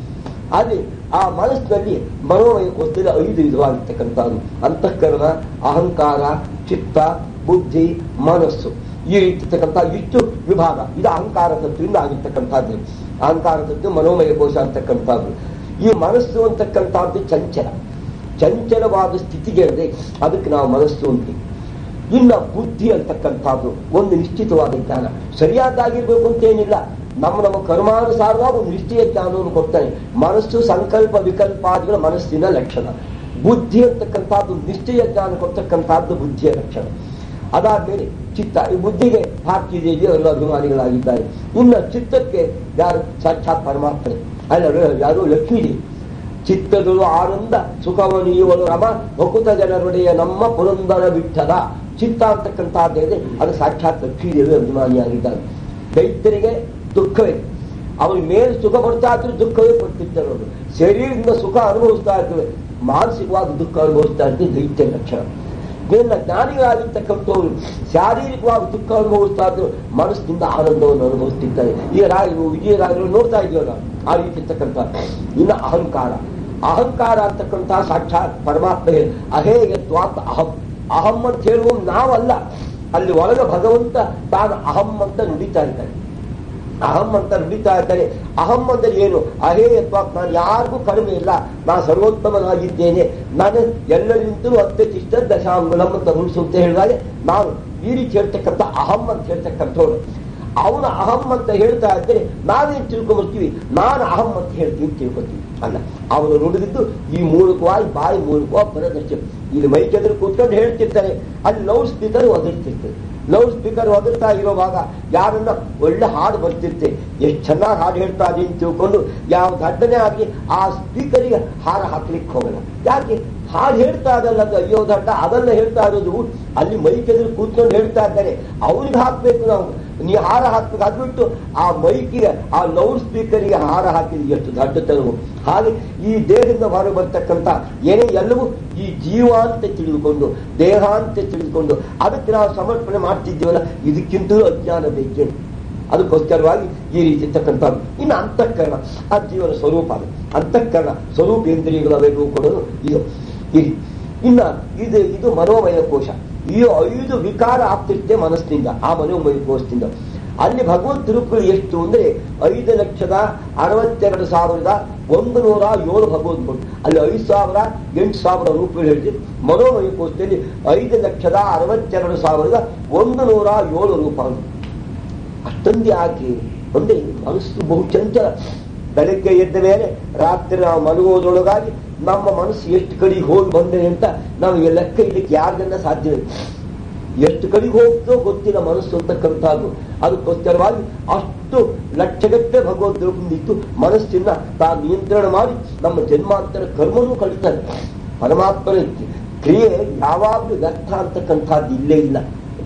ಆದರೆ ಆ ಮನಸ್ಸಿನಲ್ಲಿ ಮನೋಮಯ ಕೋಶದಲ್ಲಿ ಐದು ವಿಧವಾಗಿರ್ತಕ್ಕಂಥದ್ದು ಅಂತಃಕರಣ ಅಹಂಕಾರ ಚಿತ್ತ ಬುದ್ಧಿ ಮನಸ್ಸು ಈ ರೀತಿರ್ತಕ್ಕಂಥ ಇಷ್ಟು ವಿಭಾಗ ಇದು ಅಹಂಕಾರ ತತ್ವದಿಂದ ಆಗಿರ್ತಕ್ಕಂಥದ್ದು ಅಹಂಕಾರ ತತ್ವ ಮನೋಮಯ ಕೋಶ ಅಂತಕ್ಕಂಥದ್ದು ಈ ಮನಸ್ಸು ಅಂತಕ್ಕಂಥದ್ದು ಚಂಚಲ ಚಂಚಲವಾದ ಸ್ಥಿತಿಗೆ ಅಂದರೆ ಅದಕ್ಕೆ ನಾವು ಮನಸ್ಸು ಅಂತೀವಿ ಇನ್ನ ಬುದ್ಧಿ ಅಂತಕ್ಕಂಥದ್ದು ಒಂದು ನಿಶ್ಚಿತವಾದ ಜ್ಞಾನ ಸರಿಯಾದಾಗಿರ್ಬೇಕು ಅಂತ ಏನಿಲ್ಲ ನಮ್ಮ ನಮ್ಮ ಕರ್ಮಾನುಸಾರವಾಗಿ ಒಂದು ನಿಶ್ಚಯ ಜ್ಞಾನವನ್ನು ಕೊಡ್ತಾನೆ ಮನಸ್ಸು ಸಂಕಲ್ಪ ವಿಕಲ್ಪಾದಿಗಳ ಮನಸ್ಸಿನ ಲಕ್ಷಣ ಬುದ್ಧಿ ಅಂತಕ್ಕಂಥದ್ದು ನಿಶ್ಚಯ ಜ್ಞಾನ ಕೊಡ್ತಕ್ಕಂಥದ್ದು ಬುದ್ಧಿಯ ಲಕ್ಷಣ ಅದಾದ್ಮೇಲೆ ಚಿತ್ತ ಈ ಬುದ್ಧಿಗೆ ಭಾರತೀಯ ಅವರೆಲ್ಲ ಅಭಿಮಾನಿಗಳಾಗಿದ್ದಾರೆ ಇನ್ನು ಚಿತ್ತಕ್ಕೆ ಯಾರು ಸಾಕ್ಷಾತ್ ಪರಮಾತ್ಮನೆ ಅಲ್ಲ ಯಾರು ಲಕ್ಷ್ಮೀದೇವಿ ಚಿತ್ತದಳು ಆನಂದ ಸುಖವನಿಯುವಳು ರಮ ಭಕುತ ಜನರೊಡೆಯ ನಮ್ಮ ಪುರಂದರ ಬಿಟ್ಟದ ಚಿತ್ತ ಅಂತಕ್ಕಂಥದ್ದೇನೆ ಅದು ಸಾಕ್ಷಾತ್ ಲಕ್ಷ್ಮೀದೇವಿ ಅಭಿಮಾನಿಯಾಗಿದ್ದಾರೆ ದೈತ್ಯರಿಗೆ ದುಃಖವೇ ಅವನಿಗೆ ಮೇಲೆ ಸುಖ ಬರ್ತಾ ಇದ್ರು ದುಃಖವೇ ಪಡ್ತಿರ್ತಾರೆ ಅವರು ಶರೀರದಿಂದ ಸುಖ ಅನುಭವಿಸ್ತಾ ಇರ್ತವೆ ಮಾನಸಿಕವಾದ ದುಃಖ ಅನುಭವಿಸ್ತಾ ಇರ್ತೀವಿ ದೈತ್ಯ ಲಕ್ಷಣ ಇದನ್ನ ಜ್ಞಾನಿಗಳಾಗಿರ್ತಕ್ಕಂಥವ್ರು ಶಾರೀರಿಕವಾಗಿ ದುಃಖ ಅನುಭವಿಸ್ತಾ ಇದ್ರು ಮನಸ್ಸಿನಿಂದ ಆನಂದವನ್ನು ಅನುಭವಿಸ್ತಿರ್ತಾರೆ ಈಗ ರಾಯರು ವಿಜಯರಾಯರು ನೋಡ್ತಾ ಇದೀವಿ ನಾವು ಆ ರೀತಿ ಇರ್ತಕ್ಕಂಥ ಇನ್ನು ಅಹಂಕಾರ ಅಹಂಕಾರ ಅಂತಕ್ಕಂಥ ಸಾಕ್ಷಾತ್ ಪರಮಾತ್ಮ ಹೇಳಿ ಅಹೇಯತ್ವಾತ್ ಅಹಂ ಅಹಂ ಅಂತ ಹೇಳುವ ನಾವಲ್ಲ ಅಲ್ಲಿ ಒಳಗ ಭಗವಂತ ತಾನು ಅಹಂ ಅಂತ ನುಡಿತಾ ಇದ್ದಾನೆ ಅಹಂ ಅಂತ ನುಡಿತಾ ಇದ್ದಾರೆ ಅಹಂ ಅಂದ್ರೆ ಏನು ಅಹೇಯತ್ವ ನಾನು ಯಾರಿಗೂ ಕಡಿಮೆ ಇಲ್ಲ ನಾನು ಸರ್ವೋತ್ತಮನಾಗಿದ್ದೇನೆ ನಾನು ಎಲ್ಲರಿಂದಲೂ ಅತ್ಯತಿಷ್ಠ ದಶಾಂಗುಲಂ ಅಂತ ಹುಣಿಸು ಅಂತ ಹೇಳಿದಾಗ ನಾನು ಈ ರೀತಿ ಹೇಳ್ತಕ್ಕಂಥ ಅಹಂ ಅಂತ ಹೇಳ್ತಕ್ಕಂಥವ್ರು ಅವನ ಅಹಂ ಅಂತ ಹೇಳ್ತಾ ಇದ್ದರೆ ನಾವೇನ್ ತಿಳ್ಕೊಂಬರ್ತೀವಿ ನಾನು ಅಹಂ ಅಂತ ಹೇಳ್ತೀವಿ ಅಂತ ತಿಳ್ಕೊತೀವಿ ಅಲ್ಲ ಅವನು ನುಡಿದಿದ್ದು ಈ ಮೂಲಕವಾಗಿ ಬಾಯಿ ಮೂಲಕವಾಗಿ ಬರೋದಷ್ಟೇ ಇಲ್ಲಿ ಮೈಕ್ ಎದುರು ಕೂತ್ಕೊಂಡು ಹೇಳ್ತಿರ್ತಾರೆ ಅಲ್ಲಿ ಲೌಡ್ ಸ್ಪೀಕರ್ ಒದರ್ತಿರ್ತದೆ ಲೌಡ್ ಸ್ಪೀಕರ್ ಒದರ್ತಾ ಇರೋವಾಗ ಯಾರನ್ನ ಒಳ್ಳೆ ಹಾಡು ಬರ್ತಿರ್ತೆ ಎಷ್ಟು ಚೆನ್ನಾಗಿ ಹಾಡು ಹೇಳ್ತಾ ಇದೆ ಅಂತ ತಿಳ್ಕೊಂಡು ಯಾವ ದಡ್ಡನೆ ಆಗಲಿ ಆ ಸ್ಪೀಕರಿಗೆ ಹಾರ ಹಾಕ್ಲಿಕ್ಕೆ ಹೋಗಲ್ಲ ಯಾಕೆ ಹಾಡು ಹೇಳ್ತಾ ಇದಲ್ಲ ಅದು ಅಯ್ಯೋ ದಡ್ಡ ಅದೆಲ್ಲ ಹೇಳ್ತಾ ಇರೋದು ಅಲ್ಲಿ ಮೈಕ್ ಎದುರು ಕೂತ್ಕೊಂಡು ಹೇಳ್ತಾ ಇದ್ದಾರೆ ಅವ್ರಿಗೆ ಹಾಕ್ಬೇಕು ನಾವು ನೀ ಹಾರ ಹಾಕ್ಬೇಕು ಅದು ಬಿಟ್ಟು ಆ ಮೈಕಿಗೆ ಆ ಲೌಡ್ ಸ್ಪೀಕರಿಗೆ ಹಾರ ಹಾಕಿದ್ರೆ ಎಷ್ಟು ದಡ್ಡತನವು ಹಾಗೆ ಈ ದೇಹದಿಂದ ಹೊರ ಬರ್ತಕ್ಕಂಥ ಏನೇ ಎಲ್ಲವೂ ಈ ಜೀವ ಅಂತ ತಿಳಿದುಕೊಂಡು ದೇಹ ಅಂತ ತಿಳಿದುಕೊಂಡು ಅದಕ್ಕೆ ನಾವು ಸಮರ್ಪಣೆ ಮಾಡ್ತಿದ್ದೀವಲ್ಲ ಇದಕ್ಕಿಂತಲೂ ಅಜ್ಞಾನ ಬೇಕೇ ಅದಕ್ಕೋಸ್ಕರವಾಗಿ ಈ ರೀತಿ ಇರ್ತಕ್ಕಂಥದ್ದು ಇನ್ನು ಅಂತಃಕರಣ ಆ ಜೀವನ ಸ್ವರೂಪ ಅದು ಅಂತಃಕರಣ ಸ್ವರೂಪೇಂದ್ರಿಯಗಳು ಅವೆಲ್ಲವೂ ಕೂಡ ಇದು ಇದು ಇನ್ನ ಇದು ಇದು ಮನೋಮಯ ಕೋಶ ಈ ಐದು ವಿಕಾರ ಆಗ್ತಿರುತ್ತೆ ಮನಸ್ಸಿನಿಂದ ಆ ಮನೋಮಯ ಕೋಶದಿಂದ ಅಲ್ಲಿ ಭಗವಂತ ರೂಪಗಳು ಎಷ್ಟು ಅಂದ್ರೆ ಐದು ಲಕ್ಷದ ಅರವತ್ತೆರಡು ಸಾವಿರದ ಒಂದು ನೂರ ಏಳು ಭಗವಂತಗಳು ಅಲ್ಲಿ ಐದು ಸಾವಿರ ಎಂಟು ಸಾವಿರ ರೂಪಗಳು ಹೇಳಿದೆ ಮನೋಮಯ ಕೋಶದಲ್ಲಿ ಐದು ಲಕ್ಷದ ಅರವತ್ತೆರಡು ಸಾವಿರದ ಒಂದು ನೂರ ಏಳು ರೂಪಾಯಿ ಅಷ್ಟೊಂದು ಯಾಕೆ ಒಂದೇ ಮನಸ್ಸು ಬಹು ಚಂಚಲ ಬೆಳಗ್ಗೆ ಎದ್ದ ಮೇಲೆ ರಾತ್ರಿ ನಾವು ಮಲಗುವುದರೊಳಗಾಗಿ ನಮ್ಮ ಮನಸ್ಸು ಎಷ್ಟು ಕಡೆಗೆ ಹೋಗಿ ಬಂದೆ ಅಂತ ನಮಗೆ ಲೆಕ್ಕ ಇಡ್ಲಿಕ್ಕೆ ಯಾರಿಗನ್ನ ಸಾಧ್ಯವಿಲ್ಲ ಎಷ್ಟು ಕಡೆಗೆ ಹೋಗ್ತೋ ಗೊತ್ತಿಲ್ಲ ಮನಸ್ಸು ಅಂತಕ್ಕಂಥದ್ದು ಅದಕ್ಕೋಸ್ಕರವಾಗಿ ಅಷ್ಟು ಲಕ್ಷಗಟ್ಟಲೆ ಭಗವಂತರು ಬಂದಿತ್ತು ಮನಸ್ಸಿನ ತಾನು ನಿಯಂತ್ರಣ ಮಾಡಿ ನಮ್ಮ ಜನ್ಮಾಂತರ ಕರ್ಮನೂ ಕಳಿತಾರೆ ಪರಮಾತ್ಮನ ಕ್ರಿಯೆ ಯಾವಾಗಲೂ ವ್ಯರ್ಥ ಅಂತಕ್ಕಂಥದ್ದು ಇಲ್ಲೇ ಇಲ್ಲ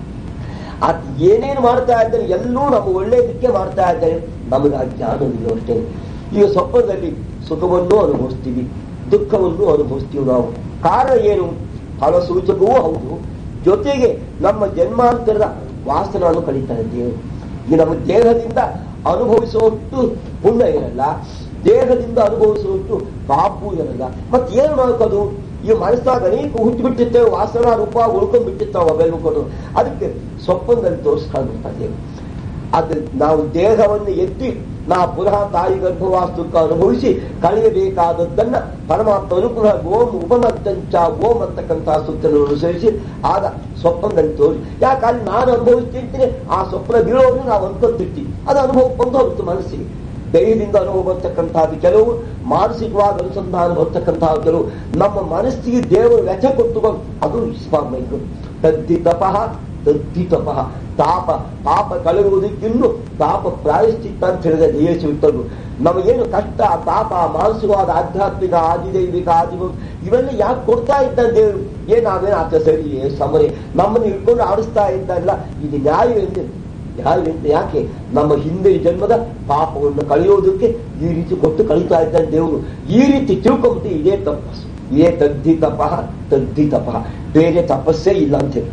ಅದು ಏನೇನು ಮಾಡ್ತಾ ಇದ್ದಾರೆ ಎಲ್ಲೂ ನಮ್ಮ ಒಳ್ಳೆಯದಕ್ಕೆ ಮಾಡ್ತಾ ಇದ್ದಾರೆ ನಮಗೆ ಆ ಜ್ಞಾನವಿಲ್ಲ ಅಷ್ಟೇ ಈಗ ಸ್ವಪ್ನದಲ್ಲಿ ಸುಖವನ್ನು ಅನುಭವಿಸ್ತೀವಿ ದುಃಖವನ್ನು ಅನುಭವಿಸ್ತೀವಿ ನಾವು ಕಾರಣ ಏನು ಫಲಸೂಚಕವೂ ಹೌದು ಜೊತೆಗೆ ನಮ್ಮ ಜನ್ಮಾಂತರದ ವಾಸನವನ್ನು ಕಳೀತಾ ಇದ್ದೇವೆ ಈ ನಮ್ಮ ದೇಹದಿಂದ ಅನುಭವಿಸುವಷ್ಟು ಪುಣ್ಯ ಇರಲ್ಲ ದೇಹದಿಂದ ಅನುಭವಿಸುವಷ್ಟು ಪಾಪು ಇರಲ್ಲ ಮತ್ತೆ ಏನು ಮಾಡ್ಕೋದು ಈ ಮನಸ್ಸಾಗ ಅನೇಕ ಹುಟ್ಟು ಬಿಟ್ಟಿರ್ತೇವೆ ವಾಸನಾ ರೂಪ ಉಳ್ಕೊಂಡ್ ಬಿಟ್ಟಿರ್ತಾವೆ ಅವೆಲ್ಲವೂ ಕೊಡು ಅದಕ್ಕೆ ಸ್ವಪ್ನದಲ್ಲಿ ತೋರಿಸ್ಕೊಂಡು ಬರ್ತಾ ಇದ್ದೇವೆ ಅದು ನಾವು ದೇಹವನ್ನು ಎತ್ತಿ ನಾ ಪುನಃ ತಾಯಿ ಗರ್ಭವಾಸ್ತುಕ ಅನುಭವಿಸಿ ಕಳೆಯಬೇಕಾದದ್ದನ್ನ ಪರಮಾತ್ಮನು ಪುನಃ ಓಂ ಉಪಮತ್ತಂಚ ಓಂ ಅಂತಕ್ಕಂತಹ ಸೂತ್ರವನ್ನು ಅನುಸರಿಸಿ ಆಗ ಸ್ವಪ್ನದಲ್ಲಿ ತೋರಿ ಯಾಕಂದ್ರೆ ನಾನು ಅನುಭವಿಸ್ತಿರ್ತೀನಿ ಆ ಸ್ವಪ್ನ ಬೀಳೋದು ನಾವು ಅನ್ಕೊತಿರ್ತೀವಿ ಅದು ಅನುಭವ ಬಂದು ಹೋಗುತ್ತೆ ಮನಸ್ಸಿಗೆ ದೈಹಿಕದಿಂದ ಅನುಭವ ಬರ್ತಕ್ಕಂಥದ್ದು ಕೆಲವು ಮಾನಸಿಕವಾಗಿ ಅನುಸಂಧಾನ ಬರ್ತಕ್ಕಂತಹ ಕೆಲವು ನಮ್ಮ ಮನಸ್ಸಿಗೆ ದೇವರು ವ್ಯಥ ಕೊಟ್ಟುಕೊಂಡು ಅದು ವಿಸ್ಮೈಕು ತದ್ದಿ ತಪಃ ತದ್ದಿ ತಪಃ ತಾಪ ಪಾಪ ಕಳೆಯುವುದಕ್ಕಿನ್ನೂ ತಾಪ ಪ್ರಾಯಶ್ಚಿತ್ತ ಅಂತ ಹೇಳಿದ ದೇಶವಿಟ್ಟರು ನಮಗೇನು ಕಷ್ಟ ತಾಪ ಮಾನಸಿಕವಾದ ಆಧ್ಯಾತ್ಮಿಕ ಆದಿದೈವಿಕ ಆದಿ ಇವೆಲ್ಲ ಯಾಕೆ ಕೊಡ್ತಾ ಇದ್ದ ದೇವರು ಏ ನಾವೇನು ಆತ ಸರಿ ಸಮರೆ ನಮ್ಮನ್ನು ಇಟ್ಕೊಂಡು ಆಡಿಸ್ತಾ ಇದ್ದಲ್ಲ ಇದು ನ್ಯಾಯವೆಂದು ನ್ಯಾಯವೆಂತ ಯಾಕೆ ನಮ್ಮ ಹಿಂದೆ ಜನ್ಮದ ಪಾಪವನ್ನು ಕಳೆಯೋದಕ್ಕೆ ಈ ರೀತಿ ಕೊಟ್ಟು ಕಳೀತಾ ಇದ್ದಾನೆ ದೇವರು ಈ ರೀತಿ ತಿಳ್ಕೊಂಬಿಟ್ಟು ಇದೇ ತಪಸ್ಸು ಇದೇ ತದ್ದಿ ತಪಃ ತದ್ದಿ ತಪಃ ಬೇರೆ ತಪಸ್ಸೇ ಇಲ್ಲ ಅಂತೇಳಿ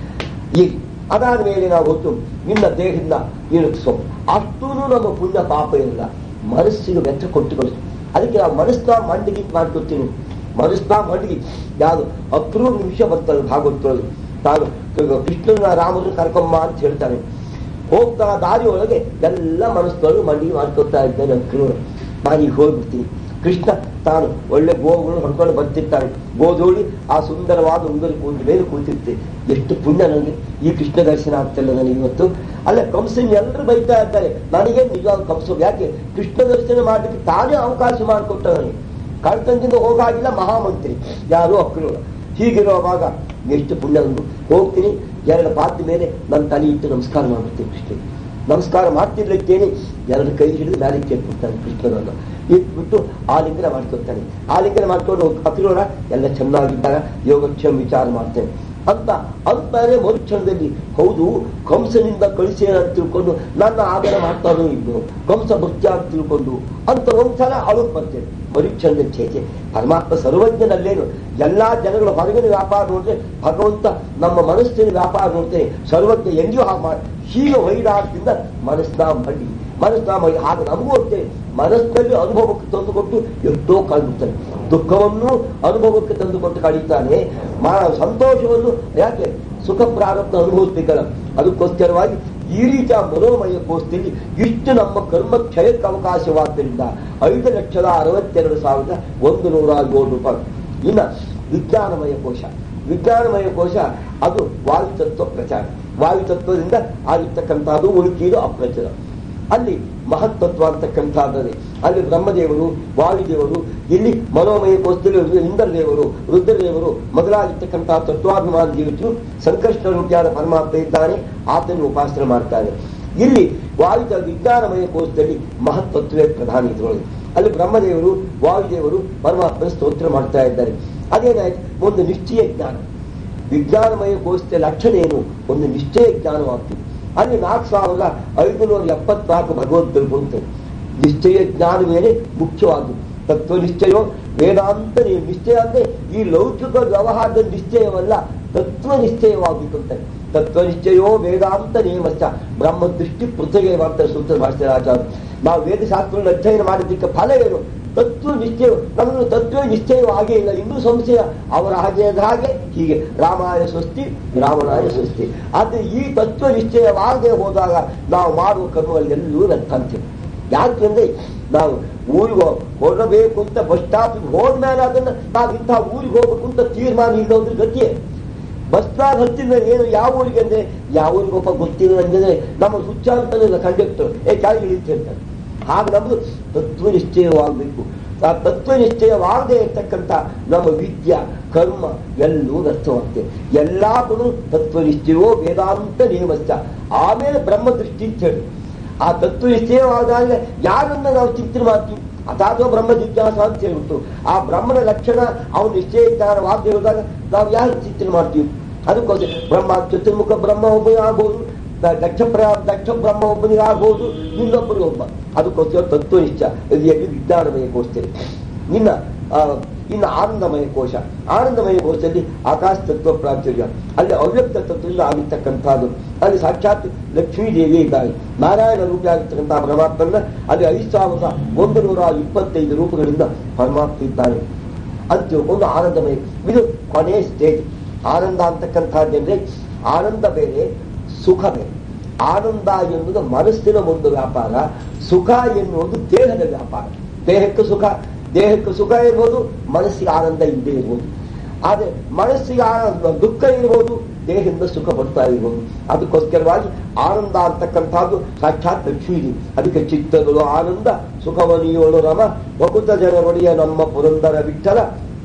ಈಗ ಅದಾದ ಮೇಲೆ ನಾವು ಹೊತ್ತು ನಿನ್ನ ದೇಹದಿಂದ ಇಳಿಸೋ ಅಷ್ಟೂ ನಮ್ಮ ಪುಣ್ಯ ಪಾಪ ಇಲ್ಲ ಮನಸ್ಸಿಗೆ ವೆಚ್ಚ ಕೊಟ್ಟು ಕಳಿಸು ಅದಕ್ಕೆ ನಾವು ಮನಸ್ಸನ್ನ ಮಂಡಿಗೆ ಮಾಡ್ಕೊತೀನಿ ಮನಸ್ಸನ್ನ ಮಂಡಿಗೆ ಯಾವುದು ಅಪೂರ್ವ ನಿಮಿಷ ಬರ್ತದೆ ಭಾಗವತೊಳಗೆ ನಾನು ಕೃಷ್ಣನ ರಾಮನ ಕರ್ಕೊಂಬ ಅಂತ ಹೇಳ್ತಾನೆ ಹೋಗ್ತಾ ದಾರಿ ಒಳಗೆ ಎಲ್ಲ ಮನಸ್ಸೊಳಗೆ ಮಂಡಿಗೆ ಮಾಡ್ಕೊತಾ ಇದ್ದಾನೆ ಅಕ್ರೂರು ನಾನೀಗ ಹೋಗ್ಬಿಡ್ತೀನಿ ಕೃಷ್ಣ ತಾನು ಒಳ್ಳೆ ಗೋವುಗಳು ಹೊಡ್ಕೊಂಡು ಬರ್ತಿರ್ತಾನೆ ಗೋಧೋಳಿ ಆ ಸುಂದರವಾದ ಉಂಗರ ಕೂದ ಮೇಲೆ ಕೂತಿರ್ತೆ ಎಷ್ಟು ಪುಣ್ಯ ನನಗೆ ಈ ಕೃಷ್ಣ ದರ್ಶನ ಆಗ್ತಿಲ್ಲ ನನಗೆ ಇವತ್ತು ಅಲ್ಲ ಕಂಸನ್ ಎಲ್ಲರೂ ಬೈತಾ ಇದ್ದಾರೆ ನನಗೆ ನಿಜವಾದ ಕಂಸ ಯಾಕೆ ಕೃಷ್ಣ ದರ್ಶನ ಮಾಡಲಿಕ್ಕೆ ತಾನೇ ಅವಕಾಶ ಮಾಡಿಕೊಟ್ಟ ನನಗೆ ಕಳ್ತನದಿಂದ ಹೋಗಾಗಿಲ್ಲ ಮಹಾಮಂತ್ರಿ ಯಾರು ಅಕ್ರೂರ ಹೀಗಿರುವಾಗ ಎಷ್ಟು ಪುಣ್ಯ ಒಂದು ಹೋಗ್ತೀನಿ ಎರಡು ಪಾತ್ರ ಮೇಲೆ ನನ್ನ ತಲೆ ಇಟ್ಟು ನಮಸ್ಕಾರ ಮಾಡ್ಬಿಡ್ತೀನಿ ಕೃಷ್ಣ ನಮಸ್ಕಾರ ಮಾಡ್ತಿರ್ಲಿಕ್ಕೇನೆ ಎರಡು ಕೈ ಹಿಡಿದು ಮೇಲೆ ಕೇಳ್ಕೊಡ್ತಾನೆ ಕೃಷ್ಣನನ್ನ ಇಟ್ಬಿಟ್ಟು ಆಲಿಂಗನ ಮಾಡ್ಕೊತಾನೆ ಆಲಿಂಗನ ಮಾಡ್ಕೊಂಡು ಅಕ್ರೂರ ಎಲ್ಲ ಚೆನ್ನಾಗಿದ್ದಾಗ ಯೋಗಕ್ಷೇಮ ವಿಚಾರ ಮಾಡ್ತೇನೆ ಅಂತ ಅಂತಾನೆ ಮರುಕ್ಷಣದಲ್ಲಿ ಹೌದು ಕಂಸನಿಂದ ಕಳಿಸಿ ಅಂತ ತಿಳ್ಕೊಂಡು ನನ್ನ ಆಧಾರ ಮಾಡ್ತಾನೋ ಇದ್ದು ಕಂಸ ಭಕ್ತಿ ಅಂತ ತಿಳ್ಕೊಂಡು ಅಂತ ಒಂದ್ಸಲ ಅಳಗ್ ಬರ್ತೇನೆ ಮರುಕ್ಷಣದಲ್ಲಿ ಚೇಚೆ ಪರಮಾತ್ಮ ಸರ್ವಜ್ಞನಲ್ಲೇನು ಎಲ್ಲಾ ಜನಗಳ ಹೊರಗಿನ ವ್ಯಾಪಾರ ನೋಡಿದ್ರೆ ಭಗವಂತ ನಮ್ಮ ಮನಸ್ಸಿನ ವ್ಯಾಪಾರ ನೋಡ್ತೇನೆ ಸರ್ವಜ್ಞ ಎಂದಿಯೂ ಹಾಗೆ ಮಾಡಿ ಹೀಗೆ ವೈರಾಗ್ಯದಿಂದ ಮನಸ್ಸನ್ನ ಮಾಡಿ ಮನಸ್ಸನ್ನ ಮಾಡಿ ಆಗ ನಮಗೂ ಹೋಗ್ತೇನೆ ಮನಸ್ಸಿನಲ್ಲಿ ಅನುಭವಕ್ಕೆ ತಂದುಕೊಟ್ಟು ಎಷ್ಟೋ ಕಳೆದುತ್ತಾನೆ ದುಃಖವನ್ನು ಅನುಭವಕ್ಕೆ ತಂದುಕೊಟ್ಟು ಕಳೀತಾನೆ ಮಾ ಸಂತೋಷವನ್ನು ಯಾಕೆ ಸುಖ ಪ್ರಾರಂಭ ಅನುಭವಿಸ್ಬೇಕಲ್ಲ ಅದಕ್ಕೋಸ್ಕರವಾಗಿ ಈ ರೀತಿಯ ಮನೋಮಯ ಕೋಶದಲ್ಲಿ ಇಷ್ಟು ನಮ್ಮ ಕರ್ಮ ಕ್ಷಯಕ್ಕೆ ಅವಕಾಶವಾದ್ದರಿಂದ ಐದು ಲಕ್ಷದ ಅರವತ್ತೆರಡು ಸಾವಿರದ ಒಂದು ನೂರ ಏಳು ರೂಪಾಯಿ ಇನ್ನ ವಿಜ್ಞಾನಮಯ ಕೋಶ ವಿಜ್ಞಾನಮಯ ಕೋಶ ಅದು ವಾಯುತತ್ವ ಪ್ರಚಾರ ವಾಯುತತ್ವದಿಂದ ಆಗಿರ್ತಕ್ಕಂಥದ್ದು ಉಳುಕಿದು ಅಪ್ರಚಾರ ಅಲ್ಲಿ ಮಹತ್ತತ್ವ ಅಂತಕ್ಕಂಥದ್ದರೆ ಅಲ್ಲಿ ಬ್ರಹ್ಮದೇವರು ವಾಯುದೇವರು ಇಲ್ಲಿ ಮನೋಮಯ ಕೋಶದಲ್ಲಿ ಇಂದ್ರದೇವರು ರುದ್ರದೇವರು ಮೊದಲಾಗಿರ್ತಕ್ಕಂತಹ ತತ್ವಾಭಿಮಾನ ಜೀವಿತರು ಸಂಕಷ್ಟ ರೂಪಿಯಾದ ಪರಮಾತ್ಮ ಇದ್ದಾನೆ ಆತನ ಉಪಾಸನೆ ಮಾಡ್ತಾರೆ ಇಲ್ಲಿ ವಾಯುದ ವಿಜ್ಞಾನಮಯ ಕೋಶದಲ್ಲಿ ಮಹತ್ತತ್ವವೇ ಪ್ರಧಾನ ಇದರೊಳಗೆ ಅಲ್ಲಿ ಬ್ರಹ್ಮದೇವರು ವಾಯುದೇವರು ಪರಮಾತ್ಮ ಸ್ತೋತ್ರ ಮಾಡ್ತಾ ಇದ್ದಾರೆ ಅದೇನಾಯ್ತು ಒಂದು ನಿಶ್ಚಯ ಜ್ಞಾನ ವಿಜ್ಞಾನಮಯ ಕೋಶದ ಲಕ್ಷಣ ಏನು ಒಂದು ನಿಶ್ಚಯ ಜ್ಞಾನವಾಗ್ತದೆ ಅಲ್ಲಿ ನಾಲ್ಕು ಸಾವಿರದ ಐದುನೂರ ಎಪ್ಪತ್ನಾಲ್ಕು ಭಗವದ್ಗಳು ಬಂತದೆ ನಿಶ್ಚಯ ಜ್ಞಾನವೇನೆ ಮುಖ್ಯವಾದ್ದು ತತ್ವ ನಿಶ್ಚಯೋ ವೇದಾಂತ ನಿಶ್ಚಯ ಅಂದ್ರೆ ಈ ಲೌಕಿಕ ವ್ಯವಹಾರದ ನಿಶ್ಚಯವಲ್ಲ ತತ್ವ ನಿಶ್ಚಯವಾಗಬೇಕಂತ ತತ್ವ ನಿಶ್ಚಯೋ ವೇದಾಂತ ನೇಮಶ್ಚ ಬ್ರಹ್ಮ ದೃಷ್ಟಿ ಪೃಥಗೆ ಮಾಡ್ತಾರೆ ಸೂತ್ರ ಭಾಷೆ ಆಚಾರ್ಯ ನಾವು ವೇದಶಾಸ್ತ್ರವನ್ನು ಅಧ್ಯಯನ ಮಾಡಿದ್ದಕ್ಕೆ ಫಲ ಏನು ತತ್ವ ನಿಶ್ಚಯ ನಮಗೆ ತತ್ವ ನಿಶ್ಚಯವಾಗೇ ಇಲ್ಲ ಇನ್ನೂ ಸಂಶಯ ಅವರ ಹಾಗೆ ಹಾಗೆ ಹೀಗೆ ರಾಮಾಯ ಸ್ವಸ್ತಿ ರಾಮನಾಯ ಸ್ವಸ್ತಿ ಆದ್ರೆ ಈ ತತ್ವ ನಿಶ್ಚಯವಾಗದೆ ಹೋದಾಗ ನಾವು ಮಾಡುವ ಕರ್ಮಗಳೆಲ್ಲೂ ವ್ಯರ್ಥ ಅಂತೀವಿ ಯಾಕೆಂದ್ರೆ ನಾವು ಊರಿಗೆ ಹೊರಬೇಕು ಅಂತ ಬಸ್ ಸ್ಟಾಪಿಗೆ ಹೋದ್ಮೇಲೆ ಅದನ್ನ ನಾವು ಇಂಥ ಊರಿಗೆ ಹೋಗ್ಬೇಕು ಅಂತ ತೀರ್ಮಾನ ಇಲ್ಲೋದ್ರ ಗತಿಯೇ ಬಸ್ ಸ್ಟಾಪ್ ಹತ್ತಿದ ಏನು ಯಾವ ಊರಿಗೆ ಅಂದ್ರೆ ಯಾವ ಊರಿಗೆ ಒಬ್ಬ ಗೊತ್ತಿಲ್ಲ ಅಂದ್ರೆ ನಮ್ಮ ಹುಚ್ಚ ಅಂತಾನೆ ಕಂಡಕ್ಟರ್ ಏ ಕೆಳಗೆ ಇಳಿತು ಹೇಳ್ತಾರೆ ಹಾಗೆ ನಮ್ದು ತತ್ವ ನಿಶ್ಚಯವಾಗಬೇಕು ಆ ತತ್ವ ನಿಶ್ಚಯವಾಗದೆ ಇರ್ತಕ್ಕಂಥ ನಮ್ಮ ವಿದ್ಯಾ ಕರ್ಮ ಎಲ್ಲೂ ವ್ಯರ್ಥವಾಗ್ತದೆ ಎಲ್ಲಾ ಕೂಡ ತತ್ವ ನಿಶ್ಚಯವೋ ವೇದಾಂತ ನಿಯಮಶ್ಚ ಆಮೇಲೆ ಬ್ರಹ್ಮ ದೃಷ್ಟಿ ಅಂತ ಹೇಳಿ ಆ ತತ್ವ ನಿಶ್ಚಯವಾದಾಗ ಯಾರನ್ನ ನಾವು ಚಿಂತನೆ ಮಾಡ್ತೀವಿ ಅಥಾತ್ವ ಬ್ರಹ್ಮ ಜಿಜ್ಞಾಸ ಅಂತ ಹೇಳ್ಬಿಟ್ಟು ಆ ಬ್ರಹ್ಮನ ಲಕ್ಷಣ ಅವನು ನಿಶ್ಚಯ ಜ್ಞಾನವಾಗದೆ ಹೋದಾಗ ನಾವು ಯಾರು ಚಿಂತನೆ ಮಾಡ್ತೀವಿ ಅದಕ್ಕೋಸ್ಕರ ಬ್ರಹ್ಮ ಚತುರ್ಮುಖ ಬ್ರಹ್ಮ ಒಬ್ಬ ಆಗ್ಬೋದು ದಕ್ಷ ಪ್ರ ದಕ್ಷ ಬ್ರಹ್ಮ ಒಬ್ಬನಿಗೆ ಆಗ್ಬೋದು ಇನ್ನೊಬ್ಬರಿಗೆ ಒಬ್ಬ ಅದಕ್ಕೋಸ್ಕರ ತತ್ವ ನಿಶ್ಚ ಎಲ್ಲಿ ವಿಜ್ಞಾನಮಯ ಕೋಶದಲ್ಲಿ ಇನ್ನ ಆ, ಇನ್ನು ಆನಂದಮಯ ಕೋಶ ಆನಂದಮಯ ಕೋಶದಲ್ಲಿ ಆಕಾಶ ತತ್ವ ಪ್ರಾಚುರ್ಯ ಅಲ್ಲಿ ಅವ್ಯಕ್ತ ತತ್ವದಿಂದ ಆಗಿರ್ತಕ್ಕಂಥದ್ದು ಅಲ್ಲಿ ಸಾಕ್ಷಾತ್ ಲಕ್ಷ್ಮೀ ದೇವಿ ಇದ್ದಾಳೆ ನಾರಾಯಣ ರೂಪಿ ಆಗಿರ್ತಕ್ಕಂಥ ಪರಮಾತ್ಮನ ಅಲ್ಲಿ ಐದು ಸಾವಿರದ ಒಂದು ನೂರ ಇಪ್ಪತ್ತೈದು ರೂಪಗಳಿಂದ ಪರಮಾತ್ಮ ಇದ್ದಾನೆ ಅಂತ ತಿಳ್ಕೊಂಡು ಆನಂದಮಯ ಇದು ಕೊನೆಯ ಸ್ಟೇಜ್ ಆನಂದ ಅಂತಕ್ಕಂಥದ್ದಂದ್ರೆ ಆನಂದ ಬೇರೆ ಸುಖ ಬೇರೆ ಆನಂದ ಎನ್ನುವುದು ಮನಸ್ಸಿನ ಒಂದು ವ್ಯಾಪಾರ ಸುಖ ಎನ್ನುವುದು ದೇಹದ ವ್ಯಾಪಾರ ದೇಹಕ್ಕೆ ಸುಖ ದೇಹಕ್ಕೆ ಸುಖ ಇರ್ಬೋದು ಮನಸ್ಸಿಗೆ ಆನಂದ ಇಲ್ಲದೆ ಇರ್ಬೋದು ಆದ್ರೆ ಮನಸ್ಸಿಗೆ ಆನಂದ ದುಃಖ ಇರ್ಬೋದು ದೇಹದಿಂದ ಸುಖ ಬರ್ತಾ ಇರ್ಬೋದು ಅದಕ್ಕೋಸ್ಕರವಾಗಿ ಆನಂದ ಅಂತಕ್ಕಂಥದ್ದು ಸಾಕ್ಷಾತ್ ಲಕ್ಷ್ಮೀ ಅದಕ್ಕೆ ಚಿತ್ತಗಳು ಆನಂದ ಸುಖವನಿಯೋಳು ರಮ ಬಕುತ ಜನರೊಡೆಯ ನಮ್ಮ ಪುರಂದರ ವಿಠಲ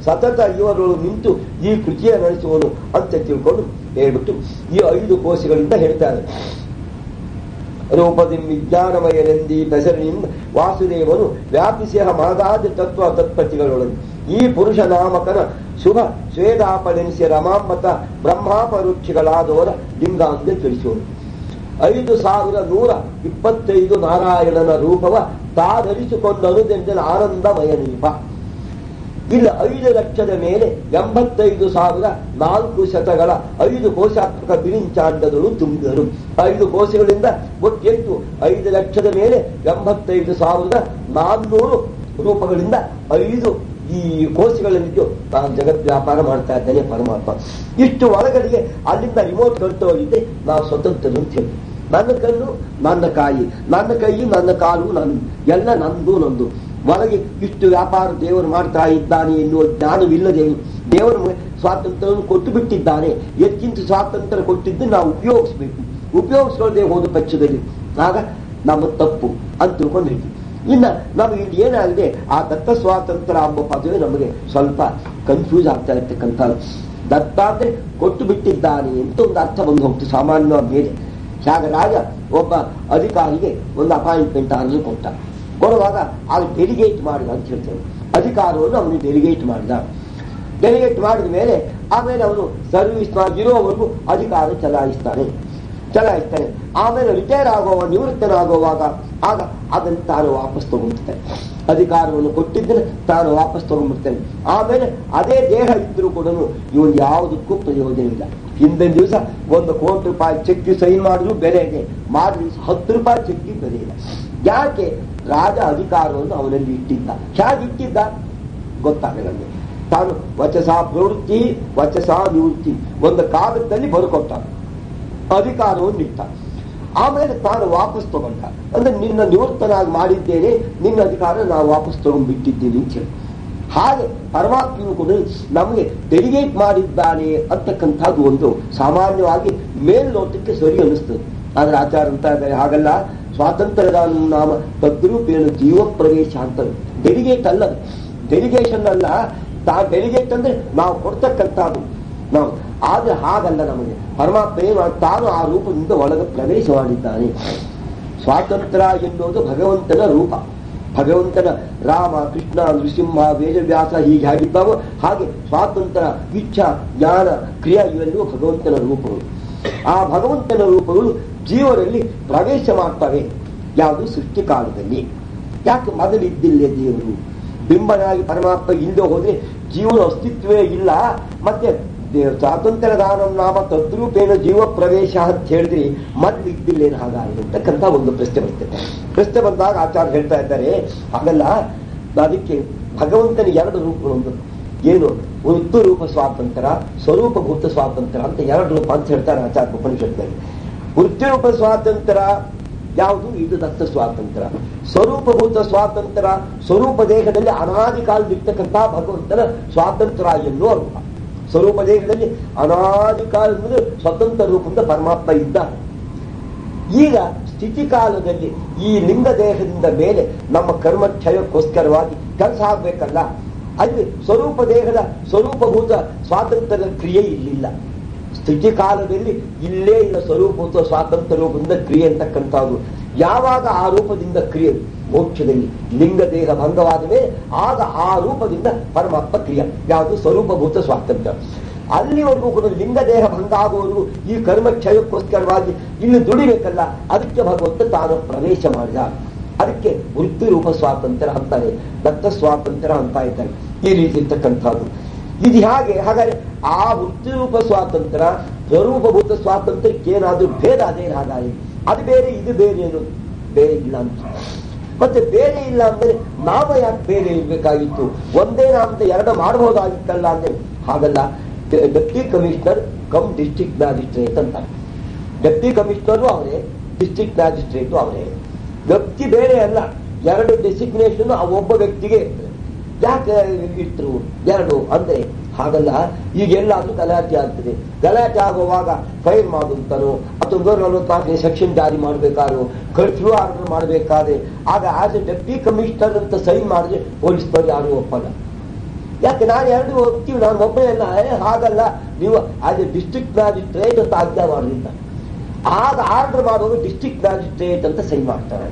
ಸತತ ಇವರೊಳು ನಿಂತು ಈ ಕೃತಿಯ ನಡೆಸುವನು ಅಂತ ತಿಳ್ಕೊಂಡು ಹೇಳ್ಬಿಟ್ಟು ಈ ಐದು ಕೋಶಗಳಿಂದ ಹೇಳ್ತಾರೆ ರೂಪದಿ ವಿಜ್ಞಾನಮಯನೆಂದಿ ಬೆಸರಿನಿಂದ ವಾಸುದೇವನು ವ್ಯಾಪಿಸಿಹ ಮಹದಾದ ತತ್ವ ತತ್ಪತಿಗಳೊಳಗೆ ಈ ಪುರುಷ ನಾಮಕನ ಶುಭ ಶ್ವೇದಾಪನೆನಿಸಿ ರಮಾಂಬತ ಬ್ರಹ್ಮಾಪರುಕ್ಷಿಗಳಾದವರ ಲಿಂಗ ಅಂದೇ ತಿಳಿಸುವನು ಐದು ಸಾವಿರ ನೂರ ಇಪ್ಪತ್ತೈದು ನಾರಾಯಣನ ರೂಪವ ತಾಧರಿಸಿಕೊಂಡನುದೆಂದನ ಆನಂದಮಯ ನೀಪ ಇಲ್ಲ ಐದು ಲಕ್ಷದ ಮೇಲೆ ಎಂಬತ್ತೈದು ಸಾವಿರ ನಾಲ್ಕು ಶತಗಳ ಐದು ಕೋಶಾತ್ಮಕ ಬಿರಿಂಚಾಂಡಗಳು ತುಂಬಿದರು ಐದು ಕೋಶಗಳಿಂದ ಒಟ್ಟೆಂಟು ಐದು ಲಕ್ಷದ ಮೇಲೆ ಎಂಬತ್ತೈದು ಸಾವಿರದ ನಾನ್ನೂರು ರೂಪಗಳಿಂದ ಐದು ಈ ಕೋಶಗಳಲ್ಲಿದ್ದು ನಾನು ಜಗತ್ ವ್ಯಾಪಾರ ಮಾಡ್ತಾ ಇದ್ದೇನೆ ಪರಮಾತ್ಮ ಇಷ್ಟು ಒಳಗಡೆಗೆ ಅಲ್ಲಿಂದ ರಿಮೋಟ್ ಕಟ್ಟೋಗಿದ್ದೆ ನಾವು ಸ್ವತಂತ್ರ ಅಂತ ಹೇಳಿ ನನ್ನ ಕಣ್ಣು ನನ್ನ ಕಾಯಿ ನನ್ನ ಕೈ ನನ್ನ ಕಾಲು ನನ್ನ ಎಲ್ಲ ನಂದು ನಂದು ಒಳಗೆ ಇಷ್ಟು ವ್ಯಾಪಾರ ದೇವರು ಮಾಡ್ತಾ ಇದ್ದಾನೆ ಎನ್ನುವ ಜ್ಞಾನವಿಲ್ಲದೆ ದೇವರು ಸ್ವಾತಂತ್ರ್ಯವನ್ನು ಕೊಟ್ಟು ಬಿಟ್ಟಿದ್ದಾನೆ ಹೆಚ್ಚಿನ ಸ್ವಾತಂತ್ರ್ಯ ಕೊಟ್ಟಿದ್ದು ನಾವು ಉಪಯೋಗಿಸ್ಬೇಕು ಉಪಯೋಗಿಸ್ಕೊಳ್ಳದೆ ಹೋದ ಪಕ್ಷದಲ್ಲಿ ಆಗ ನಮ್ಮ ತಪ್ಪು ಅಂತ ತಿಳ್ಕೊಂಡು ಹೇಳ್ತೀವಿ ಇನ್ನ ನಮಗೆ ಇಲ್ಲಿ ಏನಾಗಿದೆ ಆ ದತ್ತ ಸ್ವಾತಂತ್ರ್ಯ ಎಂಬ ಪದವೇ ನಮಗೆ ಸ್ವಲ್ಪ ಕನ್ಫ್ಯೂಸ್ ಆಗ್ತಾ ಇರ್ತಕ್ಕಂಥ ದತ್ತ ಅಂದ್ರೆ ಕೊಟ್ಟು ಬಿಟ್ಟಿದ್ದಾನೆ ಅಂತ ಒಂದು ಅರ್ಥ ಬಂದು ಹೋಗ್ತು ಸಾಮಾನ್ಯ ಮೇಲೆ ತ್ಯಾಗರಾಜ ಒಬ್ಬ ಅಧಿಕಾರಿಗೆ ಒಂದು ಅಪಾಯಿಂಟ್ಮೆಂಟ್ ಆರ್ಡರ್ ಕೊಟ್ಟ ಕೊಡುವಾಗ ಅದು ಡೆಲಿಗೇಟ್ ಮಾಡಿದ ಅಂತ ಹೇಳ್ತೇವೆ ಅಧಿಕಾರವನ್ನು ಅವನು ಡೆಲಿಗೇಟ್ ಮಾಡಿದ ಡೆಲಿಗೇಟ್ ಮಾಡಿದ ಮೇಲೆ ಆಮೇಲೆ ಅವನು ಸರ್ವಿಸ್ ಇರೋವರೆಗೂ ಅಧಿಕಾರ ಚಲಾಯಿಸ್ತಾನೆ ಚಲಾಯಿಸ್ತಾನೆ ಆಮೇಲೆ ರಿಟೈರ್ ಆಗುವ ನಿವೃತ್ತನಾಗುವಾಗ ಆಗ ಅದನ್ನು ತಾನು ವಾಪಸ್ ತಗೊಂಡ್ಬಿಡ್ತಾನೆ ಅಧಿಕಾರವನ್ನು ಕೊಟ್ಟಿದ್ದರೆ ತಾನು ವಾಪಸ್ ತಗೊಂಡ್ಬಿಡ್ತಾನೆ ಆಮೇಲೆ ಅದೇ ದೇಹ ಇದ್ರೂ ಕೂಡ ಇವನು ಯಾವುದಕ್ಕೂ ಪ್ರಯೋಜನ ಇಲ್ಲ ಹಿಂದಿನ ದಿವಸ ಒಂದು ಕೋಟಿ ರೂಪಾಯಿ ಚೆಕ್ ಸೈನ್ ಮಾಡಿದ್ರು ಬೆಲೆ ಇದೆ ಮಾಡಿ ಹತ್ತು ರೂಪಾಯಿ ಚೆಕ್ಗೆ ಬೆಲೆ ಇಲ್ಲ ಯಾಕೆ ರಾಜ ಅಧಿಕಾರವನ್ನು ಅವನಲ್ಲಿ ಇಟ್ಟಿದ್ದ ಹೇಗೆ ಇಟ್ಟಿದ್ದ ಗೊತ್ತಾಗಲ್ಲ ನಮಗೆ ತಾನು ವಚಸ ಪ್ರವೃತ್ತಿ ವಚಸ ನಿವೃತ್ತಿ ಒಂದು ಕಾಗದದಲ್ಲಿ ಬರ್ಕೊಟ್ಟ ಅಧಿಕಾರವನ್ನು ಇಟ್ಟ ಆಮೇಲೆ ತಾನು ವಾಪಸ್ ತಗೊಂಡ ಅಂದ್ರೆ ನಿನ್ನ ನಿವೃತ್ತನಾಗಿ ಮಾಡಿದ್ದೇನೆ ನಿನ್ನ ಅಧಿಕಾರ ನಾವು ವಾಪಸ್ ತಗೊಂಡ್ಬಿಟ್ಟಿದ್ದೀನಿ ಅಂತ ಹೇಳಿ ಹಾಗೆ ಪರಮಾತ್ಮನು ಕೂಡ ನಮಗೆ ಡೆಲಿಗೇಟ್ ಮಾಡಿದ್ದಾನೆ ಅಂತಕ್ಕಂಥದ್ದು ಒಂದು ಸಾಮಾನ್ಯವಾಗಿ ಮೇಲ್ನೋಟಕ್ಕೆ ಸರಿ ಅನಿಸ್ತದೆ ಆದ್ರೆ ಆಚಾರ ಅಂತ ಇದ್ದಾರೆ ಹಾಗಲ್ಲ ಸ್ವಾತಂತ್ರ್ಯದ ನಾಮ ತದ್ರೂಪೇಣ ಜೀವ ಪ್ರವೇಶ ಅಂತ ಡೆಲಿಗೇಟ್ ಅಲ್ಲ ಡೆಲಿಗೇಷನ್ ಅಲ್ಲ ತಾ ಡೆಲಿಗೇಟ್ ಅಂದ್ರೆ ನಾವು ಕೊಡ್ತಕ್ಕಂಥದ್ದು ನಾವು ಆದ್ರೆ ಹಾಗಲ್ಲ ನಮಗೆ ಪರಮಾತ್ಮ ಏನು ತಾನು ಆ ರೂಪದಿಂದ ಒಳಗೆ ಪ್ರವೇಶ ಮಾಡಿದ್ದಾನೆ ಸ್ವಾತಂತ್ರ್ಯ ಎನ್ನುವುದು ಭಗವಂತನ ರೂಪ ಭಗವಂತನ ರಾಮ ಕೃಷ್ಣ ನೃಸಿಂಹ ವೇದವ್ಯಾಸ ಹೀಗೆ ಆಗಿದ್ದಾವೋ ಹಾಗೆ ಸ್ವಾತಂತ್ರ್ಯ ಇಚ್ಛಾ ಜ್ಞಾನ ಕ್ರಿಯಾ ಇವೆಲ್ಲವೂ ಭಗವಂತನ ರೂಪಗಳು ಆ ಭಗವಂತನ ರೂಪಗಳು ಜೀವರಲ್ಲಿ ಪ್ರವೇಶ ಮಾಡ್ತವೆ ಯಾವುದು ಸೃಷ್ಟಿ ಕಾಲದಲ್ಲಿ ಯಾಕೆ ಮೊದಲಿದ್ದಿಲ್ಲ ದೇವರು ಬಿಂಬನಾಗಿ ಪರಮಾತ್ಮ ಇಲ್ಲದೆ ಹೋದ್ರೆ ಜೀವನ ಅಸ್ತಿತ್ವವೇ ಇಲ್ಲ ಮತ್ತೆ ದೇ- ಸ್ವಾತಂತ್ರ್ಯ ದಾನಂ ನಾಮ ತದ್ರೂಪೇಣ ಜೀವ ಪ್ರವೇಶ ಅಂತ ಹೇಳಿದ್ರಿ ಮೊದ್ಲು ಇದ್ದಿಲ್ಲೇನು ಹಾಗಾಗಿದೆ ಅಂತಕ್ಕಂಥ ಒಂದು ಪ್ರಶ್ನೆ ಬರ್ತದೆ ಪ್ರಶ್ನೆ ಬಂದಾಗ ಆಚಾರ್ಯ ಹೇಳ್ತಾ ಇದ್ದಾರೆ ಹಾಗಲ್ಲ ಅದಕ್ಕೆ ಭಗವಂತನ ಎರಡು ರೂಪಗಳೊಂದು ಏನು ವೃತ್ತು ರೂಪ ಸ್ವಾತಂತ್ರ್ಯ ಸ್ವರೂಪಭೂತ ಸ್ವಾತಂತ್ರ್ಯ ಅಂತ ಎರಡು ರೂಪ ಅಂತ ಹೇಳ್ತಾರೆ ಆಚಾರ್ಯ ಉಪನಿಷತ್ನಲ್ಲಿ ವೃತ್ತಿರೂಪ ಸ್ವಾತಂತ್ರ್ಯ ಯಾವುದು ಇದು ದತ್ತ ಸ್ವಾತಂತ್ರ್ಯ ಸ್ವರೂಪಭೂತ ಸ್ವಾತಂತ್ರ್ಯ ಸ್ವರೂಪ ದೇಹದಲ್ಲಿ ಅನಾದಿ ಕಾಲದಿರ್ತಕ್ಕಂಥ ಭಗವಂತನ ಸ್ವಾತಂತ್ರ್ಯ ಎನ್ನುವ ರೂಪ ಸ್ವರೂಪ ದೇಹದಲ್ಲಿ ಅನಾದಿ ಕಾಲದಿಂದ ಸ್ವತಂತ್ರ ರೂಪದಿಂದ ಪರಮಾತ್ಮ ಇದ್ದಾನೆ ಈಗ ಸ್ಥಿತಿ ಕಾಲದಲ್ಲಿ ಈ ಲಿಂಗ ದೇಹದಿಂದ ಮೇಲೆ ನಮ್ಮ ಕರ್ಮಕ್ಷಯಕ್ಕೋಸ್ಕರವಾಗಿ ಕೆಲಸ ಆಗ್ಬೇಕಲ್ಲ ಅಲ್ಲಿ ಸ್ವರೂಪ ದೇಹದ ಸ್ವರೂಪಭೂತ ಸ್ವಾತಂತ್ರ್ಯದ ಕ್ರಿಯೆ ಇಲ್ಲಿಲ್ಲ ಸ್ಥಿತಿ ಕಾಲದಲ್ಲಿ ಇಲ್ಲೇ ಇಲ್ಲ ಸ್ವರೂಪಭೂತ ಸ್ವಾತಂತ್ರ್ಯ ರೂಪದಿಂದ ಕ್ರಿಯೆ ಅಂತಕ್ಕಂಥದ್ದು ಯಾವಾಗ ಆ ರೂಪದಿಂದ ಕ್ರಿಯೆ ಮೋಕ್ಷದಲ್ಲಿ ಲಿಂಗ ದೇಹ ಭಂಗವಾದ ಮೇಲೆ ಆಗ ಆ ರೂಪದಿಂದ ಪರಮಾತ್ಮ ಕ್ರಿಯೆ ಯಾವುದು ಸ್ವರೂಪಭೂತ ಸ್ವಾತಂತ್ರ್ಯ ಅಲ್ಲಿವರೆಗೂ ಕೂಡ ಲಿಂಗ ದೇಹ ಭಂಗ ಆಗುವವರೆಗೂ ಈ ಕರ್ಮಕ್ಷಯಕ್ಕೋಸ್ಕರವಾಗಿ ಇಲ್ಲಿ ದುಡಿಬೇಕಲ್ಲ ಅದಕ್ಕೆ ಭಗವಂತ ತಾನು ಪ್ರವೇಶ ಮಾಡಿದ ಅದಕ್ಕೆ ವೃತ್ತಿ ರೂಪ ಸ್ವಾತಂತ್ರ್ಯ ಅಂತಾರೆ ದತ್ತ ಸ್ವಾತಂತ್ರ್ಯ ಅಂತ ಇದ್ದಾರೆ ಈ ರೀತಿ ಇರ್ತಕ್ಕಂಥದ್ದು ಇದು ಹಾಗೆ ಹಾಗಾದ್ರೆ ಆ ವೃತ್ತಿ ರೂಪ ಸ್ವಾತಂತ್ರ್ಯ ಸ್ವರೂಪಭೂತ ಸ್ವಾತಂತ್ರ್ಯಕ್ಕೆ ಏನಾದ್ರೂ ಭೇದ ಅದೇನು ಹಾಗಾಗಿ ಅದು ಬೇರೆ ಇದು ಬೇರೆ ಏನು ಬೇರೆ ಇಲ್ಲ ಅಂತ ಮತ್ತೆ ಬೇರೆ ಇಲ್ಲ ಅಂದ್ರೆ ನಾಮ ಯಾಕೆ ಬೇರೆ ಇರ್ಬೇಕಾಗಿತ್ತು ಒಂದೇ ನಾಮದ ಎರಡು ಮಾಡಬಹುದಾಗಿತ್ತಲ್ಲ ಅಂದ್ರೆ ಹಾಗಲ್ಲ deputy commissioner cum district magistrate ಅಂತ ಡೆಪ್ಟಿ ಕಮಿಷನರು ಅವರೇ ಡಿಸ್ಟ್ರಿಕ್ಟ್ ಮ್ಯಾಜಿಸ್ಟ್ರೇಟು ಅವರೇ ವ್ಯಕ್ತಿ ಬೇರೆ ಅಲ್ಲ ಎರಡು ಡೆಸಿಗ್ನೇಷನ್ ಆ ಒಬ್ಬ ವ್ಯಕ್ತಿಗೆ ಇರ್ತದೆ ಯಾಕೆ ಇಟ್ಟರು ಎರಡು ಅಂದ್ರೆ ಹಾಗಲ್ಲ ಈಗ ಎಲ್ಲಾದ್ರೂ ಗಲಾಟೆ ಆಗ್ತದೆ ಗಲಾಟೆ ಆಗುವಾಗ ಫೈರ್ ಮಾಡುವಂತನೋ ಅಥವಾ ನೂರ ನಲವತ್ನಾಲ್ಕನೇ ಸೆಕ್ಷನ್ ಜಾರಿ ಮಾಡಬೇಕಾದ್ರು ಕರ್ಫ್ಯೂ ಆರ್ಡರ್ ಮಾಡಬೇಕಾದ್ರೆ ಆಗ ಆಸ್ ಎ ಡೆಪ್ಟಿ ಕಮಿಷನರ್ ಅಂತ ಸೈನ್ ಮಾಡಿದ್ರೆ ಪೊಲೀಸ್ನವ್ರು ಯಾರು ಒಪ್ಪಲ್ಲ ಯಾಕೆ ನಾನು ಎರಡು ಹೋಗ್ತೀವಿ ನಾನು ಒಬ್ಬನೇ ಅಲ್ಲ ಏ, ಹಾಗಲ್ಲ ನೀವು ಆಸ್ ಎ ಡಿಸ್ಟ್ರಿಕ್ಟ್ ಮ್ಯಾಜಿಸ್ಟ್ರೇಟ್ ಅಂತ ಆಜ್ಞಾ ಮಾಡೋದಿಲ್ಲ ಆಗ ಆರ್ಡರ್ ಮಾಡುವಾಗ ಡಿಸ್ಟ್ರಿಕ್ಟ್ ಮ್ಯಾಜಿಸ್ಟ್ರೇಟ್ ಅಂತ ಸಹಿ ಮಾಡ್ತಾರೆ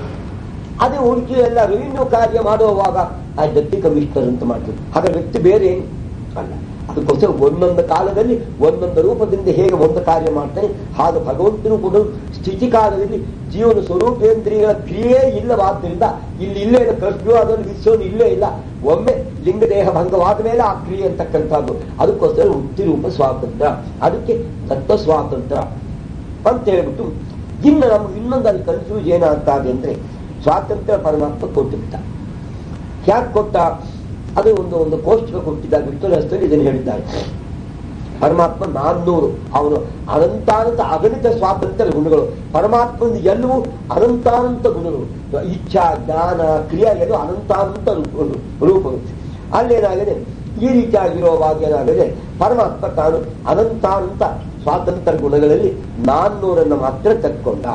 ಅದೇ ಉಳಿಕೆ ಎಲ್ಲ ರೆವಿನ್ಯೂ ಕಾರ್ಯ ಮಾಡುವಾಗ ಆ ಡೆಪ್ಟಿ ಕಮಿಷನರ್ ಅಂತ ಮಾಡ್ತಾರೆ ಹಾಗಾದ್ರೆ ವ್ಯಕ್ತಿ ಬೇರೆ ಏನು ಅಲ್ಲ ಅದಕ್ಕೋಸ್ಕರ ಒಂದೊಂದು ಕಾಲದಲ್ಲಿ ಒಂದೊಂದು ರೂಪದಿಂದ ಹೇಗೆ ಒಂದು ಕಾರ್ಯ ಮಾಡ್ತಾನೆ ಹಾಗೆ ಭಗವಂತನು ಕೂಡ ಸ್ಥಿತಿ ಕಾಲದಲ್ಲಿ ಜೀವನ ಸ್ವರೂಪೇಂದ್ರಿಯಗಳ ಕ್ರಿಯೆ ಇಲ್ಲವಾದ್ದರಿಂದ ಇಲ್ಲಿ ಇಲ್ಲೇ ಇಲ್ಲ ಕರ್ಫ್ಯೂ ಅದನ್ನು ವಿಧಿಸೋನು ಇಲ್ಲೇ ಇಲ್ಲ ಒಮ್ಮೆ ಲಿಂಗದೇಹ ಭಂಗವಾದ ಮೇಲೆ ಆ ಕ್ರಿಯೆ ಅಂತಕ್ಕಂಥದ್ದು ಅದಕ್ಕೋಸ್ಕರ ವೃತ್ತಿ ರೂಪ ಸ್ವಾತಂತ್ರ್ಯ ಅದಕ್ಕೆ ತತ್ವ ಸ್ವಾತಂತ್ರ್ಯ ಅಂತ ಹೇಳ್ಬಿಟ್ಟು ಇನ್ನು ನಮ್ಗೆ ಇನ್ನೊಂದು ಅಲ್ಲಿ ಕನ್ಫ್ಯೂಸ್ ಏನಾಗ್ತದೆ ಅಂದ್ರೆ ಸ್ವಾತಂತ್ರ್ಯ ಪರಮಾತ್ಮ ಕೊಟ್ಟಿದ್ದ ಯಾಕೆ ಕೊಟ್ಟ ಅದು ಒಂದು ಒಂದು ಕೋಷ್ಟಕ ಕೊಟ್ಟಿದ್ದಾಗ ವಿಠಲಸ್ಥರು ಇದನ್ನು ಹೇಳಿದ್ದಾರೆ ಪರಮಾತ್ಮ ನಾನ್ನೂರು ಅವನು ಅನಂತಾನಂತ ಅಗಣಿತ ಸ್ವಾತಂತ್ರ್ಯ ಗುಣಗಳು ಪರಮಾತ್ಮನ ಎಲ್ಲವೂ ಅನಂತಾನಂತ ಗುಣಗಳು ಇಚ್ಛಾ ಜ್ಞಾನ ಕ್ರಿಯಾ ಎಲ್ಲವೂ ಅನಂತಾನಂತ ರೂಪ- ರೂಪಗಳು ಅಲ್ಲೇನಾಗಿದೆ ಈ ರೀತಿಯಾಗಿರುವಾಗ ಏನಾಗಿದೆ ಪರಮಾತ್ಮ ತಾನು ಅನಂತಾನಂತ ಸ್ವಾತಂತ್ರ್ಯ ಗುಣಗಳಲ್ಲಿ ನಾನ್ನೂರನ್ನು ಮಾತ್ರ ತೆಕ್ಕೊಂಡ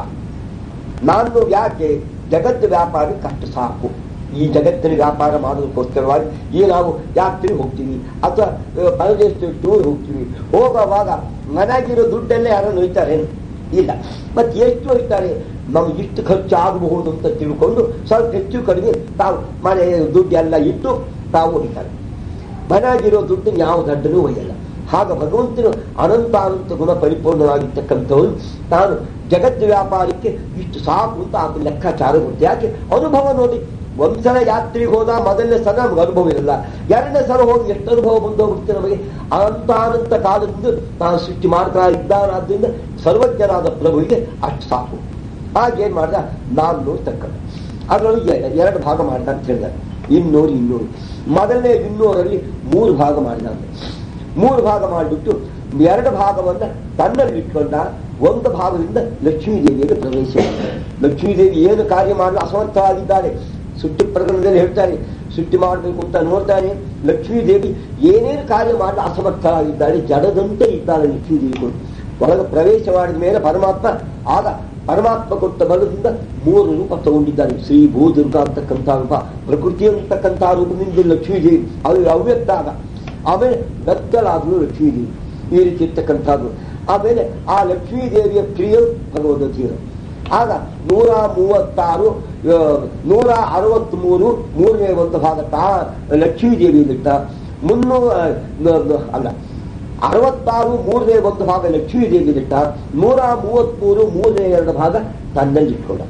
ನಾನು ಯಾಕೆ ಜಗತ್ತು ವ್ಯಾಪಾರಕ್ಕೆ ಅಷ್ಟು ಸಾಕು ಈ ಜಗತ್ತಿನ ವ್ಯಾಪಾರ ಮಾಡೋದಕ್ಕೋಸ್ಕರವಾಗಿ ಈಗ ನಾವು ಯಾತ್ರೆ ಹೋಗ್ತೀವಿ ಅಥವಾ ಅಹ್, ಪರದೇಶ ಟೂರ್ ಹೋಗ್ತೀವಿ ಹೋಗುವಾಗ ಮನೆಯಾಗಿರೋ ದುಡ್ಡೆಲ್ಲ ಯಾರೋ ಒಯ್ತಾರೆ ಇಲ್ಲ ಮತ್ತೆ ಎಷ್ಟು ಒಯ್ತಾರೆ ನಮ್ಗೆ ಇಷ್ಟು ಖರ್ಚು ಆಗಬಹುದು ಅಂತ ತಿಳ್ಕೊಂಡು ಸ್ವಲ್ಪ ಹೆಚ್ಚು ಕಡಿಮೆ ತಾವು ಮನೆ ದುಡ್ಡೆಲ್ಲ ಇಟ್ಟು ತಾವು ಒಯ್ತಾರೆ ಮನೆಯಾಗಿರೋ ದುಡ್ಡು ಯಾವ ದಡ್ಡನೂ ಒಯ್ಯಲ್ಲ ಹಾಗ ಭಗವಂತನು ಅನಂತ ಅನಂತ ಗುಣ ಪರಿಪೂರ್ಣವಾಗಿರ್ತಕ್ಕಂಥವನು ತಾನು ಜಗತ್ತು ವ್ಯಾಪಾರಕ್ಕೆ ಇಷ್ಟು ಸಾಕು ಅಂತ ಆತ ಲೆಕ್ಕಾಚಾರ ಕೊಟ್ಟು ಯಾಕೆ ಅನುಭವ ನೋಡಿ ಒಂದ್ಸಲ ಯಾತ್ರೆಗೆ ಹೋದ ಮೊದಲನೇ ಸಲ ನಮ್ಗೆ ಅನುಭವ ಇರಲ್ಲ ಎರಡನೇ ಸಲ ಹೋಗಿ ಎಷ್ಟು ಅನುಭವ ಬಂದೋಗ್ಬಿಡುತ್ತೆ ನಮಗೆ ಅನಂತ ಅನಂತ ಕಾಲದಿಂದ ತಾನು ಸೃಷ್ಟಿ ಮಾಡ್ತಾ ಇದ್ದಾನಾದ್ರಿಂದ ಸರ್ವಜ್ಞನಾದ ಪ್ರಭುವಿಗೆ ಅಷ್ಟು ಸಾಕು ಹಾಗೇನ್ ಮಾಡ್ದ ನಾನ್ನೂರು ತಕ್ಕಂಡ ಅದರೊಳಗೆ ಎರಡು ಭಾಗ ಮಾಡ್ದ ಅಂತ ಹೇಳಿದ ಇನ್ನೂರು ಇನ್ನೂರು ಮೊದಲನೇ ಇನ್ನೂರಲ್ಲಿ ಮೂರು ಭಾಗ ಮಾಡಿದ ಮೂರು ಭಾಗ ಮಾಡಿಬಿಟ್ಟು ಎರಡು ಭಾಗವನ್ನ ತನ್ನಲ್ಲಿ ಇಟ್ಕೊಂಡ ಒಂದು ಭಾಗದಿಂದ ಲಕ್ಷ್ಮೀದೇವಿಯಲ್ಲಿ ಪ್ರವೇಶ ಮಾಡಿದ. ಲಕ್ಷ್ಮೀದೇವಿ ಏನು ಕಾರ್ಯ ಮಾಡಲು ಅಸಮರ್ಥವಾಗಿದ್ದಾರೆ ಸುಟ್ಟಿ ಪ್ರಕರಣದಲ್ಲಿ ಹೇಳ್ತಾರೆ ಸುಟ್ಟಿ ಮಾಡಬೇಕು ಅಂತ ನೋಡ್ತಾನೆ ಲಕ್ಷ್ಮೀದೇವಿ ಏನೇನು ಕಾರ್ಯ ಮಾಡಲು ಅಸಮರ್ಥರಾಗಿದ್ದಾರೆ ಜಡದಂತೆ ಇದ್ದಾಳೆ ಲಕ್ಷ್ಮೀದೇವಿ ಒಳಗೆ ಪ್ರವೇಶ ಮಾಡಿದ ಮೇಲೆ ಪರಮಾತ್ಮ ಆಗ ಪರಮಾತ್ಮ ಕೊಟ್ಟ ಬಲದಿಂದ ಮೂರು ರೂಪ ತಗೊಂಡಿದ್ದಾನೆ ಶ್ರೀ ಭೂದುರ್ಗ ಅಂತಕ್ಕಂಥ ರೂಪ ಪ್ರಕೃತಿ ಅಂತಕ್ಕಂಥ ರೂಪದಿಂದ ಲಕ್ಷ್ಮೀದೇವಿ ಅದು ಅವ್ಯಕ್ತ ಆಗ ಆಮೇಲೆ ನಕ್ಕಲಾಗಲು ಲಕ್ಷ್ಮೀದೇವಿ ಈ ರೀತಿ ಇರ್ತಕ್ಕಂಥದ್ದು ಆಮೇಲೆ ಆ ಲಕ್ಷ್ಮೀದೇವಿಯ ಪ್ರಿಯ ಭಗವದ್ಗೀತೆ ಆಗ ನೂರ ಮೂವತ್ತಾರು ಆ, ನೂರ ಅರವತ್ತ್ ಮೂರು ಮೂರನೇ ಒಂದು ಭಾಗ ತಾ ಲಕ್ಷ್ಮೀದೇವಿಯಲ್ಲಿಟ್ಟ ಮುನ್ನೂರ ನ- ನ- ಅಲ್ಲ ಅರವತ್ತಾರು ಮೂರನೇ ಒಂದು ಭಾಗ ಲಕ್ಷ್ಮೀದೇವಿಯಲ್ಲಿಟ್ಟ ನೂರ ಮೂವತ್ಮೂರು ಮೂರನೇ ಎರಡು ಭಾಗ ತನ್ನಲ್ಲಿಟ್ಕೊಂಡ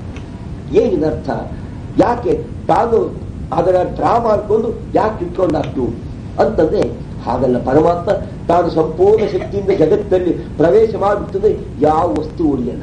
ಏನಿದರ್ಥ ಯಾಕೆ ತಾನು ಅದರ ಡ್ರಾ ಮಾಡಿಕೊಂಡು ಯಾಕೆ ಇಟ್ಕೊಂಡಷ್ಟು ಅಂತಂದ್ರೆ ಹಾಗಲ್ಲ ಪರಮಾತ್ಮ ತಾನು ಸಂಪೂರ್ಣ ಶಕ್ತಿಯಿಂದ ಜಗತ್ತಲ್ಲಿ ಪ್ರವೇಶ ಮಾಡಿಬಿಡ್ತದೆ ಯಾವ ವಸ್ತು ಉಳಿಯಲ್ಲ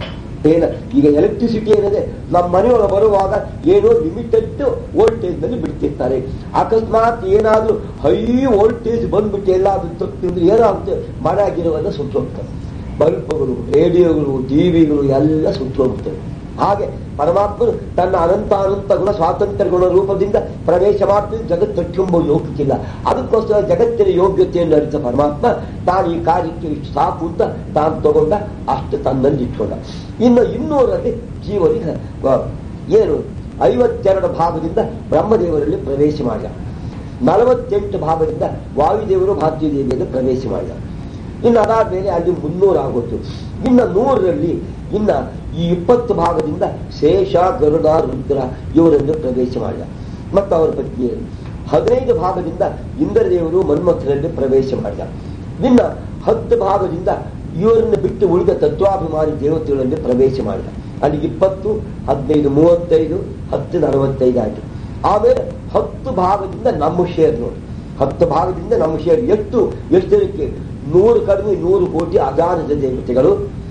ಏನ ಈಗ ಎಲೆಕ್ಟ್ರಿಸಿಟಿ ಏನಿದೆ ನಮ್ಮ ಮನೆಯೊಳಗೆ ಬರುವಾಗ ಏನೋ ಲಿಮಿಟೆಡ್ ವೋಲ್ಟೇಜ್ ನಲ್ಲಿ ಬಿಡ್ತಿರ್ತಾರೆ ಅಕಸ್ಮಾತ್ ಏನಾದ್ರೂ ಹೈ ವೋಲ್ಟೇಜ್ ಬಂದ್ಬಿಟ್ಟು ಎಲ್ಲಾದ್ರೂ ತಪ್ಪಿದ್ರೆ ಏನಾಗುತ್ತೆ ಮನೆ ಆಗಿರುವೆಲ್ಲ ಸುಟ್ಟು ಹೋಗ್ತದೆ ಬಲ್ಬ್ಗಳು ರೇಡಿಯೋಗಳು ಟಿವಿಗಳು ಎಲ್ಲ ಸುಟ್ಟು ಹೋಗ್ತವೆ ಹಾಗೆ ಪರಮಾತ್ಮನು ತನ್ನ ಅನಂತ ಅನಂತ ಗುಣ ಸ್ವಾತಂತ್ರ್ಯ ಗುಣ ರೂಪದಿಂದ ಪ್ರವೇಶ ಮಾಡ್ತಿದ್ದು ಜಗತ್ತು ತುಂಬಲು ಹೋಗ್ತಿಲ್ಲ ಅದಕ್ಕೋಸ್ಕರ ಜಗತ್ತಿನ ಯೋಗ್ಯತೆಯನ್ನು ಅರಿತ ಪರಮಾತ್ಮ ತಾನು ಈ ಕಾರ್ಯಕ್ಕೆ ಇಷ್ಟು ಸಾಕು ಅಂತ ತಾನು ತಗೊಂಡ ಅಷ್ಟು ತನ್ನಲ್ಲಿ ಇಟ್ಕೊಂಡ ಇನ್ನು ಇನ್ನೂರಲ್ಲಿ ಜೀವನಿಗೆ ಆ, ಏನು ಐವತ್ತೆರಡು ಭಾಗದಿಂದ ಬ್ರಹ್ಮದೇವರಲ್ಲಿ ಪ್ರವೇಶ ಮಾಡಿದ ನಲವತ್ತೆಂಟು ಭಾಗದಿಂದ ವಾಯುದೇವರು ಭಾರತೀದೇವಿಯನ್ನು ಪ್ರವೇಶ ಮಾಡಿದ ಇನ್ನು ಅದಾದ್ಮೇಲೆ ಅಲ್ಲಿ ಮುನ್ನೂರು ಆಗೋತು ಇನ್ನು ನೂರರಲ್ಲಿ ಇನ್ನ ಈ ಇಪ್ಪತ್ತು ಭಾಗದಿಂದ ಶೇಷ ಗರುಡ ರುದ್ರ ಇವರನ್ನು ಪ್ರವೇಶ ಮಾಡಿದ ಮತ್ತು ಅವರ ಪತ್ನಿಯರು ಹದಿನೈದು ಭಾಗದಿಂದ ಇಂದ್ರದೇವರು ಮನ್ಮಥರಲ್ಲಿ ಪ್ರವೇಶ ಮಾಡಿದ ಇನ್ನ ಹತ್ತು ಭಾಗದಿಂದ ಇವರನ್ನು ಬಿಟ್ಟು ಉಳಿದ ತತ್ವಾಭಿಮಾನಿ ದೇವತೆಗಳಲ್ಲಿ ಪ್ರವೇಶ ಮಾಡಿದ ಅಲ್ಲಿ ಇಪ್ಪತ್ತು ಹದಿನೈದು ಮೂವತ್ತೈದು ಹತ್ತು ನಲವತ್ತೈದು ಆಯ್ತು ಆಮೇಲೆ ಹತ್ತು ಭಾಗದಿಂದ ನಮ್ಮ ಶೇರ್ ನೋಡಿ ಹತ್ತು ಭಾಗದಿಂದ ನಮ್ಮ ಶೇರ್ ಎಷ್ಟು ಎಷ್ಟು ಜನಕ್ಕೆ ನೂರು ಕಡಿಮೆ ನೂರು ಕೋಟಿ ಅಗಾಧದ ದೇವತೆಗಳು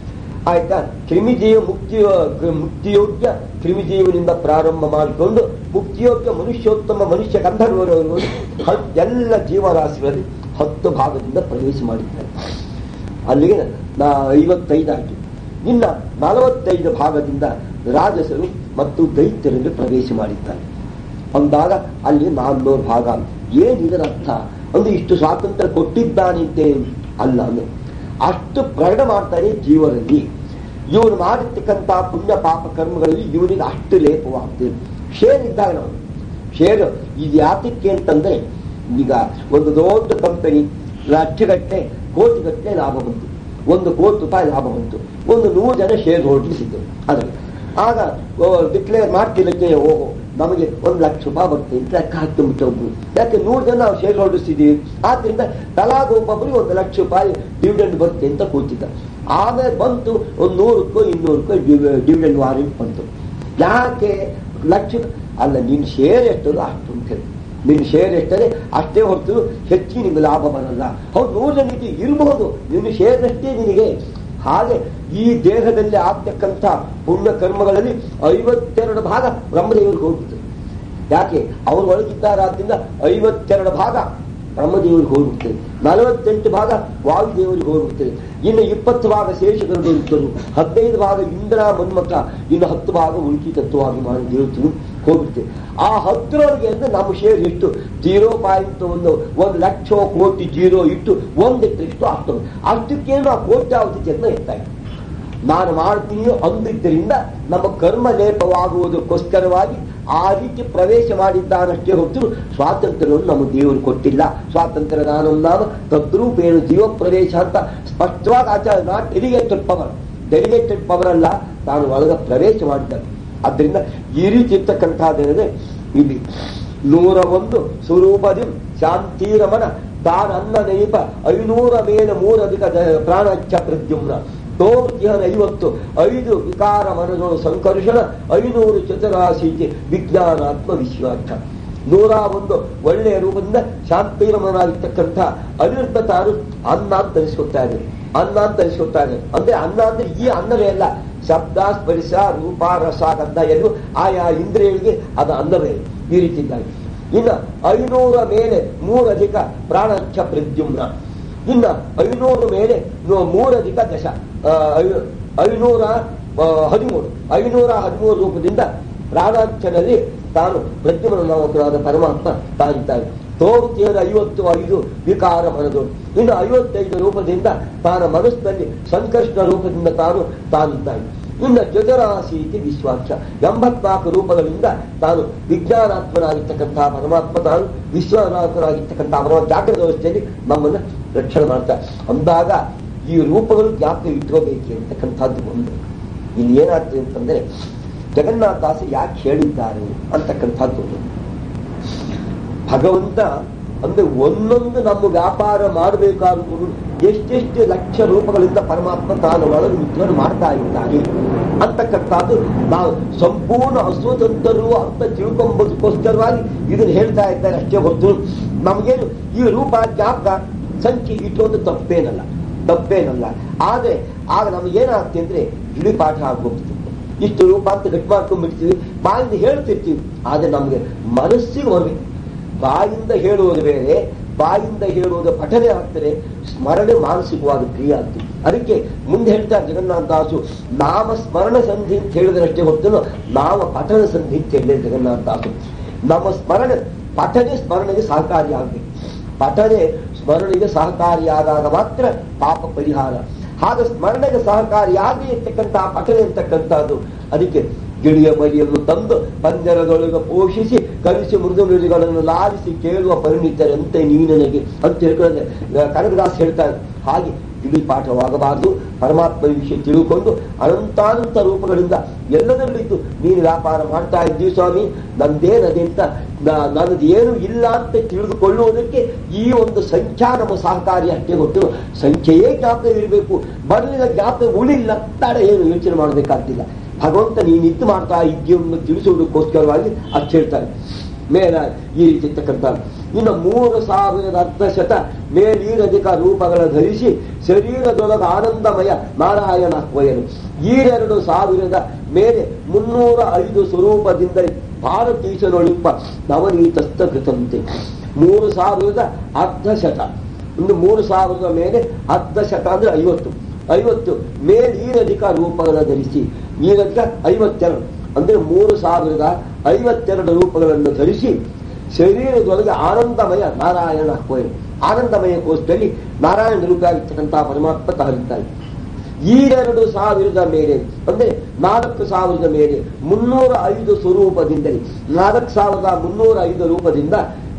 ಆಯ್ತಾ ಕ್ರಿಮಿಜೀವ ಮುಕ್ತಿ ಮುಕ್ತಿಯೋಗ್ಯ ಕ್ರಿಮಿಜೀವನಿಂದ ಪ್ರಾರಂಭ ಮಾಡಿಕೊಂಡು ಮುಕ್ತಿಯೋಗ್ಯ ಮನುಷ್ಯೋತ್ತಮ ಮನುಷ್ಯ ಗಂಧರ್ವರವರು ಹ- ಎಲ್ಲ ಜೀವರಾಶಿಗಳಲ್ಲಿ ಹತ್ತು ಭಾಗದಿಂದ ಪ್ರವೇಶ ಮಾಡಿದ್ದಾರೆ ಅಲ್ಲಿಗೆ ನಾ ಐವತ್ತೈದು ಆಯ್ತು ಇನ್ನ ನಲವತ್ತೈದು ಭಾಗದಿಂದ ರಾಜಸರು ಮತ್ತು ದೈತ್ಯರಲ್ಲಿ ಪ್ರವೇಶ ಮಾಡಿದ್ದಾರೆ ಅಂದಾಗ ಅಲ್ಲಿ ನಾನ್ನೂರು ಭಾಗ ಏನಿದರ ಅರ್ಥ ಅಂದ್ರೆ ಇಷ್ಟು ಸ್ವಾತಂತ್ರ್ಯ ಕೊಟ್ಟಿದ್ದಾನಿದ್ದೆ ಅಲ್ಲ ಅಂದ್ರೆ ಅಷ್ಟು ಪ್ರಕಟ ಮಾಡ್ತಾನೆ ಜೀವರಲ್ಲಿ ಇವನು ಮಾಡಿರ್ತಕ್ಕಂಥ ಪುಣ್ಯ ಪಾಪ ಕರ್ಮಗಳಲ್ಲಿ ಇವನಿಗೆ ಅಷ್ಟು ಲೇಪವಾಗ್ತದೆ ಶೇರ್ ಇದ್ದಾಗ ನಾವು ಶೇರ್ ಇದು ಯಾತಕ್ಕೆ ಅಂತಂದ್ರೆ ಈಗ ಒಂದು ದೊಡ್ಡ ಕಂಪನಿ ಲಕ್ಷಗಟ್ಟಲೆ ಕೋಟಿಗಟ್ಟಲೆ ಲಾಭ ಬಂತು ಒಂದು ಕೋಟಿ ರೂಪಾಯಿ ಲಾಭ ಬಂತು ಒಂದು ನೂರು ಜನ ಶೇರ್ ಹೋಲ್ಡರ್ಸ್ ಇದ್ದರು ಅದರಲ್ಲಿ ಆಗ ಡಿಕ್ಲೇರ್ ಮಾಡ್ತಿದ್ದಕ್ಕೆ ಓಹೋ ನಮಗೆ ಒಂದು ಲಕ್ಷ ರೂಪಾಯಿ ಬರುತ್ತೆ ಅಂತ ಲೆಕ್ಕ ಹಾಕ್ಕೊಂಡ್ಬಿಟ್ಟು ಒಬ್ರು ಯಾಕೆ ನೂರು ಜನ ನಾವು ಶೇರ್ ಹೋಲ್ಡರ್ಸ್ ಇದ್ದೀವಿ ಆದ್ರಿಂದ ತಲಾಗ ಒಬ್ಬೊಬ್ಬರಿಗೆ ಒಂದು ಲಕ್ಷ ರೂಪಾಯಿ ಡಿವಿಡೆಂಡ್ ಬರುತ್ತೆ ಅಂತ ಕೂತಿದ್ದ ಆಮೇಲೆ ಬಂತು ಒಂದು ನೂರಕ್ಕೋ ಇನ್ನೂರಕ್ಕೋ ಡಿವಿಡೆಂಡ್ ವಾರೆಂಟ್ ಬಂತು ಯಾಕೆ ಲಕ್ಷ ಅಲ್ಲ ನಿನ್ನ ಶೇರ್ ಎಷ್ಟದು ಅಷ್ಟು ಅಂತ ನಿನ್ನ ಶೇರ್ ಎಷ್ಟರೆ ಅಷ್ಟೇ ಹೊರತು ಹೆಚ್ಚು ನಿಮಗೆ ಲಾಭ ಬರಲ್ಲ ಹೌದು ನೂರು ಜನಕ್ಕೆ ಇರಬಹುದು ನಿನ್ನ ಶೇರ್ನಷ್ಟೇ ನಿನಗೆ ಹಾಗೆ ಈ ದೇಹದಲ್ಲಿ ಆಗ್ತಕ್ಕಂಥ ಪುಣ್ಯ ಕರ್ಮಗಳಲ್ಲಿ ಐವತ್ತೆರಡು ಭಾಗ ಬ್ರಹ್ಮದೇವರಿಗೆ ಹೋಗ್ಬಿಡ್ತದೆ ಯಾಕೆ ಅವರು ಒಳಗಿದ್ದಾರಾದ್ರಿಂದ ಐವತ್ತೆರಡು ಭಾಗ ಬ್ರಹ್ಮದೇವರಿಗೆ ಹೋಗ್ಬಿಡ್ತದೆ ನಲವತ್ತೆಂಟು ಭಾಗ ವಾಯುದೇವರಿಗೆ ಹೋಗ್ಬಿಡ್ತದೆ ಇನ್ನು ಇಪ್ಪತ್ತು ಭಾಗ ಶೇಷಕರು ಇದ್ದರು ಹದಿನೈದು ಭಾಗ ಇಂದ್ರ ಮನ್ಮಥ ಇನ್ನು ಹತ್ತು ಭಾಗ ಉಲ್ಕಿ ತತ್ವಾಭಿಮಾನಿ ದೇವತೆಗಳು ಹೋಗ್ಬಿಡ್ತೇವೆ ಆ ಹತ್ತರವರೆಗೆ ಅಂದ್ರೆ ನಮ್ಮ ಶೇರ್ ಎಷ್ಟು ಜೀರೋ ಪಾಯಿಂಟ್ ಒಂದು ಒಂದು ಲಕ್ಷ ಕೋಟಿ ಜೀರೋ ಇಟ್ಟು ಒಂದಿಟ್ಟಷ್ಟು ಆಗ್ತದೆ ಅಷ್ಟಕ್ಕೆ ನಾವು ಕೋಟ್ಯಾವಧಿ ಜನ್ಮ ಇರ್ತಾರೆ ನಾನು ಮಾಡ್ತೀನಿ ಅಂದಿದ್ದರಿಂದ ನಮ್ಮ ಕರ್ಮ ಲೇಪವಾಗುವುದಕ್ಕೋಸ್ಕರವಾಗಿ ಆ ರೀತಿ ಪ್ರವೇಶ ಮಾಡಿದ್ದಾನಷ್ಟೇ ಹೊತ್ತು ಸ್ವಾತಂತ್ರ್ಯವನ್ನು ನಮ್ಮ ದೇವರು ಕೊಟ್ಟಿಲ್ಲ ಸ್ವಾತಂತ್ರ್ಯ ನಾನು ನಾಮ ತದ್ರೂಪೇನು ಜೀವ ಪ್ರವೇಶ ಅಂತ ಸ್ಪಷ್ಟವಾಗಿ ಆಚಾರ not delegated power delegated power ಅಲ್ಲ ನಾನು ಒಳಗ ಪ್ರವೇಶ ಮಾಡಿದ್ದಾನೆ ಆದ್ದರಿಂದ ಈ ರೀತಿ ಇರ್ತಕ್ಕಂಥದ್ದೇನಿದೆ ಇಲ್ಲಿ ನೂರ ಒಂದು ಸ್ವರೂಪದಿ ಶಾಂತಿರಮಣ ತಾನನ್ನ ನೈಪ ಐನೂರ ಮೇಲೆ ಮೂರಧಿಕ ಪ್ರಾಣಚ್ಚ ಪ್ರದ್ಯುಮ್ನ ತೋರ್ತಿಹನ ಐವತ್ತು ಐದು ವಿಕಾರ ಮನಗಳು ಸಂಕರ್ಷಣ ಐನೂರು ಚತುರಾಶೀತಿ ವಿಜ್ಞಾನಾತ್ಮ ವಿಶ್ವಾರ್ಥ ನೂರ ಒಂದು ಒಳ್ಳೆಯ ರೂಪದಿಂದ ಶಾಂತಿರಮನಾಗಿರ್ತಕ್ಕಂಥ ಅನಿರುದ್ಧ ತಾನು ಅನ್ನ ಅಂತ ತರಿಸ್ಕೊತಾ ಇದ್ದಾರೆ ಅನ್ನ ಅಂತ ತರಿಸ್ಕೊತಾ ಇದ್ದಾರೆ ಅಂದ್ರೆ ಅನ್ನ ಅಂದ್ರೆ ಈ ಅನ್ನವೇ ಅಲ್ಲ ಶಬ್ದ ಸ್ಪರ್ಶ ರೂಪ ರಸ ಗಂಧ ಎಂದು ಆಯಾ ಇಂದ್ರಿಯಗಳಿಗೆ ಅದು ಅನ್ನವೇ ಈ ರೀತಿ ಇದ್ದಾರೆ ಇನ್ನು ಐನೂರ ಮೇಲೆ ಮೂರಧಿಕ ಪ್ರಾಣಚ್ಛ ಪ್ರದ್ಯುಮ್ನ ಇನ್ನು ಐನೂರು ಮೇಲೆ ಮೂರಧಿಕ ದಶ ಐನೂರ ಹದಿಮೂರು ಐನೂರ ಹದಿಮೂರು ರೂಪದಿಂದ ಪ್ರಾಣಾಕ್ಷನಲ್ಲಿ ತಾನು ಪ್ರದ್ಯುಮ್ನ ನಾಮಕನಾದ ಪರಮಾತ್ಮ ತಾನಿದ್ದಾನೆ ತೋರುತ್ತಿಯದ ಐವತ್ತು ಐದು ವಿಕಾರ ಮನದು ಇನ್ನು ಐವತ್ತೈದು ರೂಪದಿಂದ ತಾನ ಮನಸ್ಸಿನಲ್ಲಿ ಸಂಕಷ್ಟ ರೂಪದಿಂದ ತಾನು ತಾನಿದ್ದಾನೆ ಇನ್ನು ಜಜರಾಸೀತಿ ವಿಶ್ವಾಕ್ಷ ಎಂಬತ್ನಾಲ್ಕು ರೂಪಗಳಿಂದ ತಾನು ವಿಜ್ಞಾನಾತ್ಮನಾಗಿರ್ತಕ್ಕಂತಹ ಪರಮಾತ್ಮ ತಾನು ವಿಶ್ವನಾಥನಾಗಿರ್ತಕ್ಕಂತಹ ಪರಮಾತ್ಮ ಜಾಗ್ರತ ವ್ಯವಸ್ಥೆಯಲ್ಲಿ ನಮ್ಮನ್ನು ರಕ್ಷಣೆ ಮಾಡ್ತಾರೆ ಅಂದಾಗ ಈ ರೂಪಗಳು ಜ್ಞಾಪಕ ಇಟ್ಕೋಬೇಕು ಅಂತಕ್ಕಂಥದ್ದು ಒಂದು ಇಲ್ಲಿ ಏನಾಗ್ತದೆ ಅಂತಂದ್ರೆ ಜಗನ್ನಾಥದಾಸ ಯಾಕೆ ಹೇಳಿದ್ದಾರೆ ಅಂತಕ್ಕಂಥದ್ದು ಒಂದು ಭಗವಂತ ಅಂದ್ರೆ ಒಂದೊಂದು ನಮ್ಮ ವ್ಯಾಪಾರ ಮಾಡಬೇಕಾದ್ರೂ ಎಷ್ಟೆಷ್ಟು ಲಕ್ಷ ರೂಪಗಳಿಂದ ಪರಮಾತ್ಮ ತಾನು ಒಳಗೆ ವಿದ್ವಾನ ಮಾಡ್ತಾ ಇದ್ದಾನೆ ಅಂತಕ್ಕಂಥದ್ದು ನಾವು ಸಂಪೂರ್ಣ ಅಸ್ವತಂತ್ರರು ಅಂತ ತಿಳ್ಕೊಂಬುದಕ್ಕೋಸ್ಕರವಾಗಿ ಇದನ್ನು ಹೇಳ್ತಾ ಇದ್ದಾರೆ ಅಷ್ಟೇ ಹೊರತು ನಮಗೇನು ಈ ರೂಪ ಜ್ಞಾಪಕ ಸಂಖ್ಯೆ ಇಟ್ಟೊಂದು ತಪ್ಪೇನಲ್ಲ ತಪ್ಪೇನಲ್ಲ ಆದ್ರೆ ಆಗ ನಮಗೇನಾಗ್ತದೆ ಅಂದ್ರೆ ಇಳಿ ಪಾಠ ಆಗೋಗ್ತದೆ ಇಷ್ಟು ರೂಪ ಅಂತ ಗಟ್ಟಿ ಮಾಡ್ಕೊಂಡ್ಬಿಡ್ತೀವಿ ಬಾಯಿಂದ ಹೇಳ್ತಿರ್ತೀವಿ ಆದ್ರೆ ನಮ್ಗೆ ಮನಸ್ಸಿಗೆ ಬರ್ಬೇಕು ಬಾಯಿಂದ ಹೇಳುವುದು ಬೇರೆ ಬಾಯಿಂದ ಹೇಳುವುದು ಪಠನೆ ಆಗ್ತದೆ ಸ್ಮರಣೆ ಮಾನಸಿಕವಾದ ಕ್ರಿಯೆ ಆಗ್ತದೆ ಅದಕ್ಕೆ ಮುಂದೆ ಹೇಳ್ತಾರೆ ಜಗನ್ನಾಥದಾಸು ನಾಮ ಸ್ಮರಣ ಸಂಧಿ ಅಂತ ಹೇಳಿದ್ರಷ್ಟೇ ಹೊರತು ನಾಮ ಪಠನ ಸಂಧಿ ಅಂತ ಹೇಳಿದ್ರೆ ಜಗನ್ನಾಥದಾಸು ನಮ್ಮ ಸ್ಮರಣೆ ಪಠನೆ ಸ್ಮರಣೆಗೆ ಸಹಕಾರಿಯಾಗಬೇಕು ಪಠನೆ ಸ್ಮರಣೆಗೆ ಸಹಕಾರಿಯಾದಾಗ ಮಾತ್ರ ಪಾಪ ಪರಿಹಾರ ಹಾಗೆ ಸ್ಮರಣೆಗೆ ಸಹಕಾರಿಯಾಗಿ ಇರ್ತಕ್ಕಂತಹ ಪಠನೆ ಇರ್ತಕ್ಕಂಥದ್ದು ಅದಕ್ಕೆ ಗಿಳಿಯ ಮರಿಯನ್ನು ತಂದು ಪಂಜರದೊಳಗೆ ಪೋಷಿಸಿ ಕಲಿಸಿ ಮೃದು ಮೃದುಗಳನ್ನು ಲಾಲಿಸಿ ಕೇಳುವ ಪರಿಣಿತರಂತೆ ನೀ ನನಗೆ ಅಂತ ಹೇಳ್ಕೊಂಡ್ರೆ ಕನಕದಾಸ್ ಹೇಳ್ತಾರೆ ಹಾಗೆ ಇಡೀ ಪಾಠವಾಗಬಾರದು ಪರಮಾತ್ಮ ವಿಷಯ ತಿಳ್ಕೊಂಡು ಅನಂತಾನಂತ ರೂಪಗಳಿಂದ ಎಲ್ಲದರಲ್ಲಿದ್ದು ನೀನು ವ್ಯಾಪಾರ ಮಾಡ್ತಾ ಇದ್ದೀವಿ ಸ್ವಾಮಿ ನಂದೇನದೆ ಅಂತ ನನ್ನದು ಏನು ಇಲ್ಲ ಅಂತ ತಿಳಿದುಕೊಳ್ಳುವುದಕ್ಕೆ ಈ ಒಂದು ಸಂಖ್ಯಾ ನಮ್ಮ ಸಹಕಾರಿ ಅಷ್ಟೇ ಗೊತ್ತು ಸಂಖ್ಯೆಯೇ ಜ್ಞಾಪಕ ಇರಬೇಕು ಬರಲಿಲ್ಲ ಜ್ಞಾಪಕ ಉಳಿಲ್ಲ ತಡ ಏನು ಯೋಚನೆ ಮಾಡಬೇಕಾಗ್ತಿಲ್ಲ ಭಗವಂತ ನೀನು ಇದು ಮಾಡ್ತಾ ಇದ್ದೀಯನ್ನು ತಿಳಿಸುವುದಕ್ಕೋಸ್ಕರವಾಗಿ ಅಷ್ಟು ಹೇಳ್ತಾರೆ ಮೇಲ ಈ ರೀತಿ ಇರ್ತಕ್ಕಂಥ ಇನ್ನು ಮೂರು ಸಾವಿರದ ಅರ್ಧ ಶತ ಮೇಲೀರಧಿಕ ರೂಪಗಳ ಧರಿಸಿ ಶರೀರದೊಳಗ ಆನಂದಮಯ ನಾರಾಯಣ ವಯನು ಈರೆರಡು ಸಾವಿರದ ಮೇಲೆ ಮುನ್ನೂರ ಐದು ಸ್ವರೂಪದಿಂದ ಭಾರತೀಶನೊಳಿಪ್ಪ ನವನೀತಸ್ಥ ಕೃತಂತೆ ಮೂರು ಸಾವಿರದ ಅರ್ಧ ಶತ ಇನ್ನು ಮೂರು ಸಾವಿರದ ಮೇಲೆ ಅರ್ಧ ಶತ ಅಂದ್ರೆ ಐವತ್ತು ಐವತ್ತು ಮೇಲೀರಧಿಕ ರೂಪಗಳ ಧರಿಸಿ ಈರಧಿಕ ಐವತ್ತೆರಡು ಅಂದ್ರೆ ಮೂರು ಸಾವಿರದ ಐವತ್ತೆರಡು ರೂಪಗಳನ್ನು ಧರಿಸಿ ಶರೀರದೊಳಗೆ ಆನಂದಮಯ ನಾರಾಯಣ ಕೋಯಲು ಆನಂದಮಯ ಕೋಶದಲ್ಲಿ ನಾರಾಯಣ ರೂಪಾಗಿರ್ತಕ್ಕಂತಹ ಪರಮಾತ್ಮ ತಹರಿದ್ದಾರೆ ಈರೆರಡು ಸಾವಿರದ ಮೇಲೆ ಅಂದ್ರೆ ನಾಲ್ಕು ಸಾವಿರದ ಮೇಲೆ ಮುನ್ನೂರ ಐದು ಸ್ವರೂಪದಿಂದಲೇ ನಾಲ್ಕು ಸಾವಿರದ ಮುನ್ನೂರ ಐದು ರೂಪದಿಂದ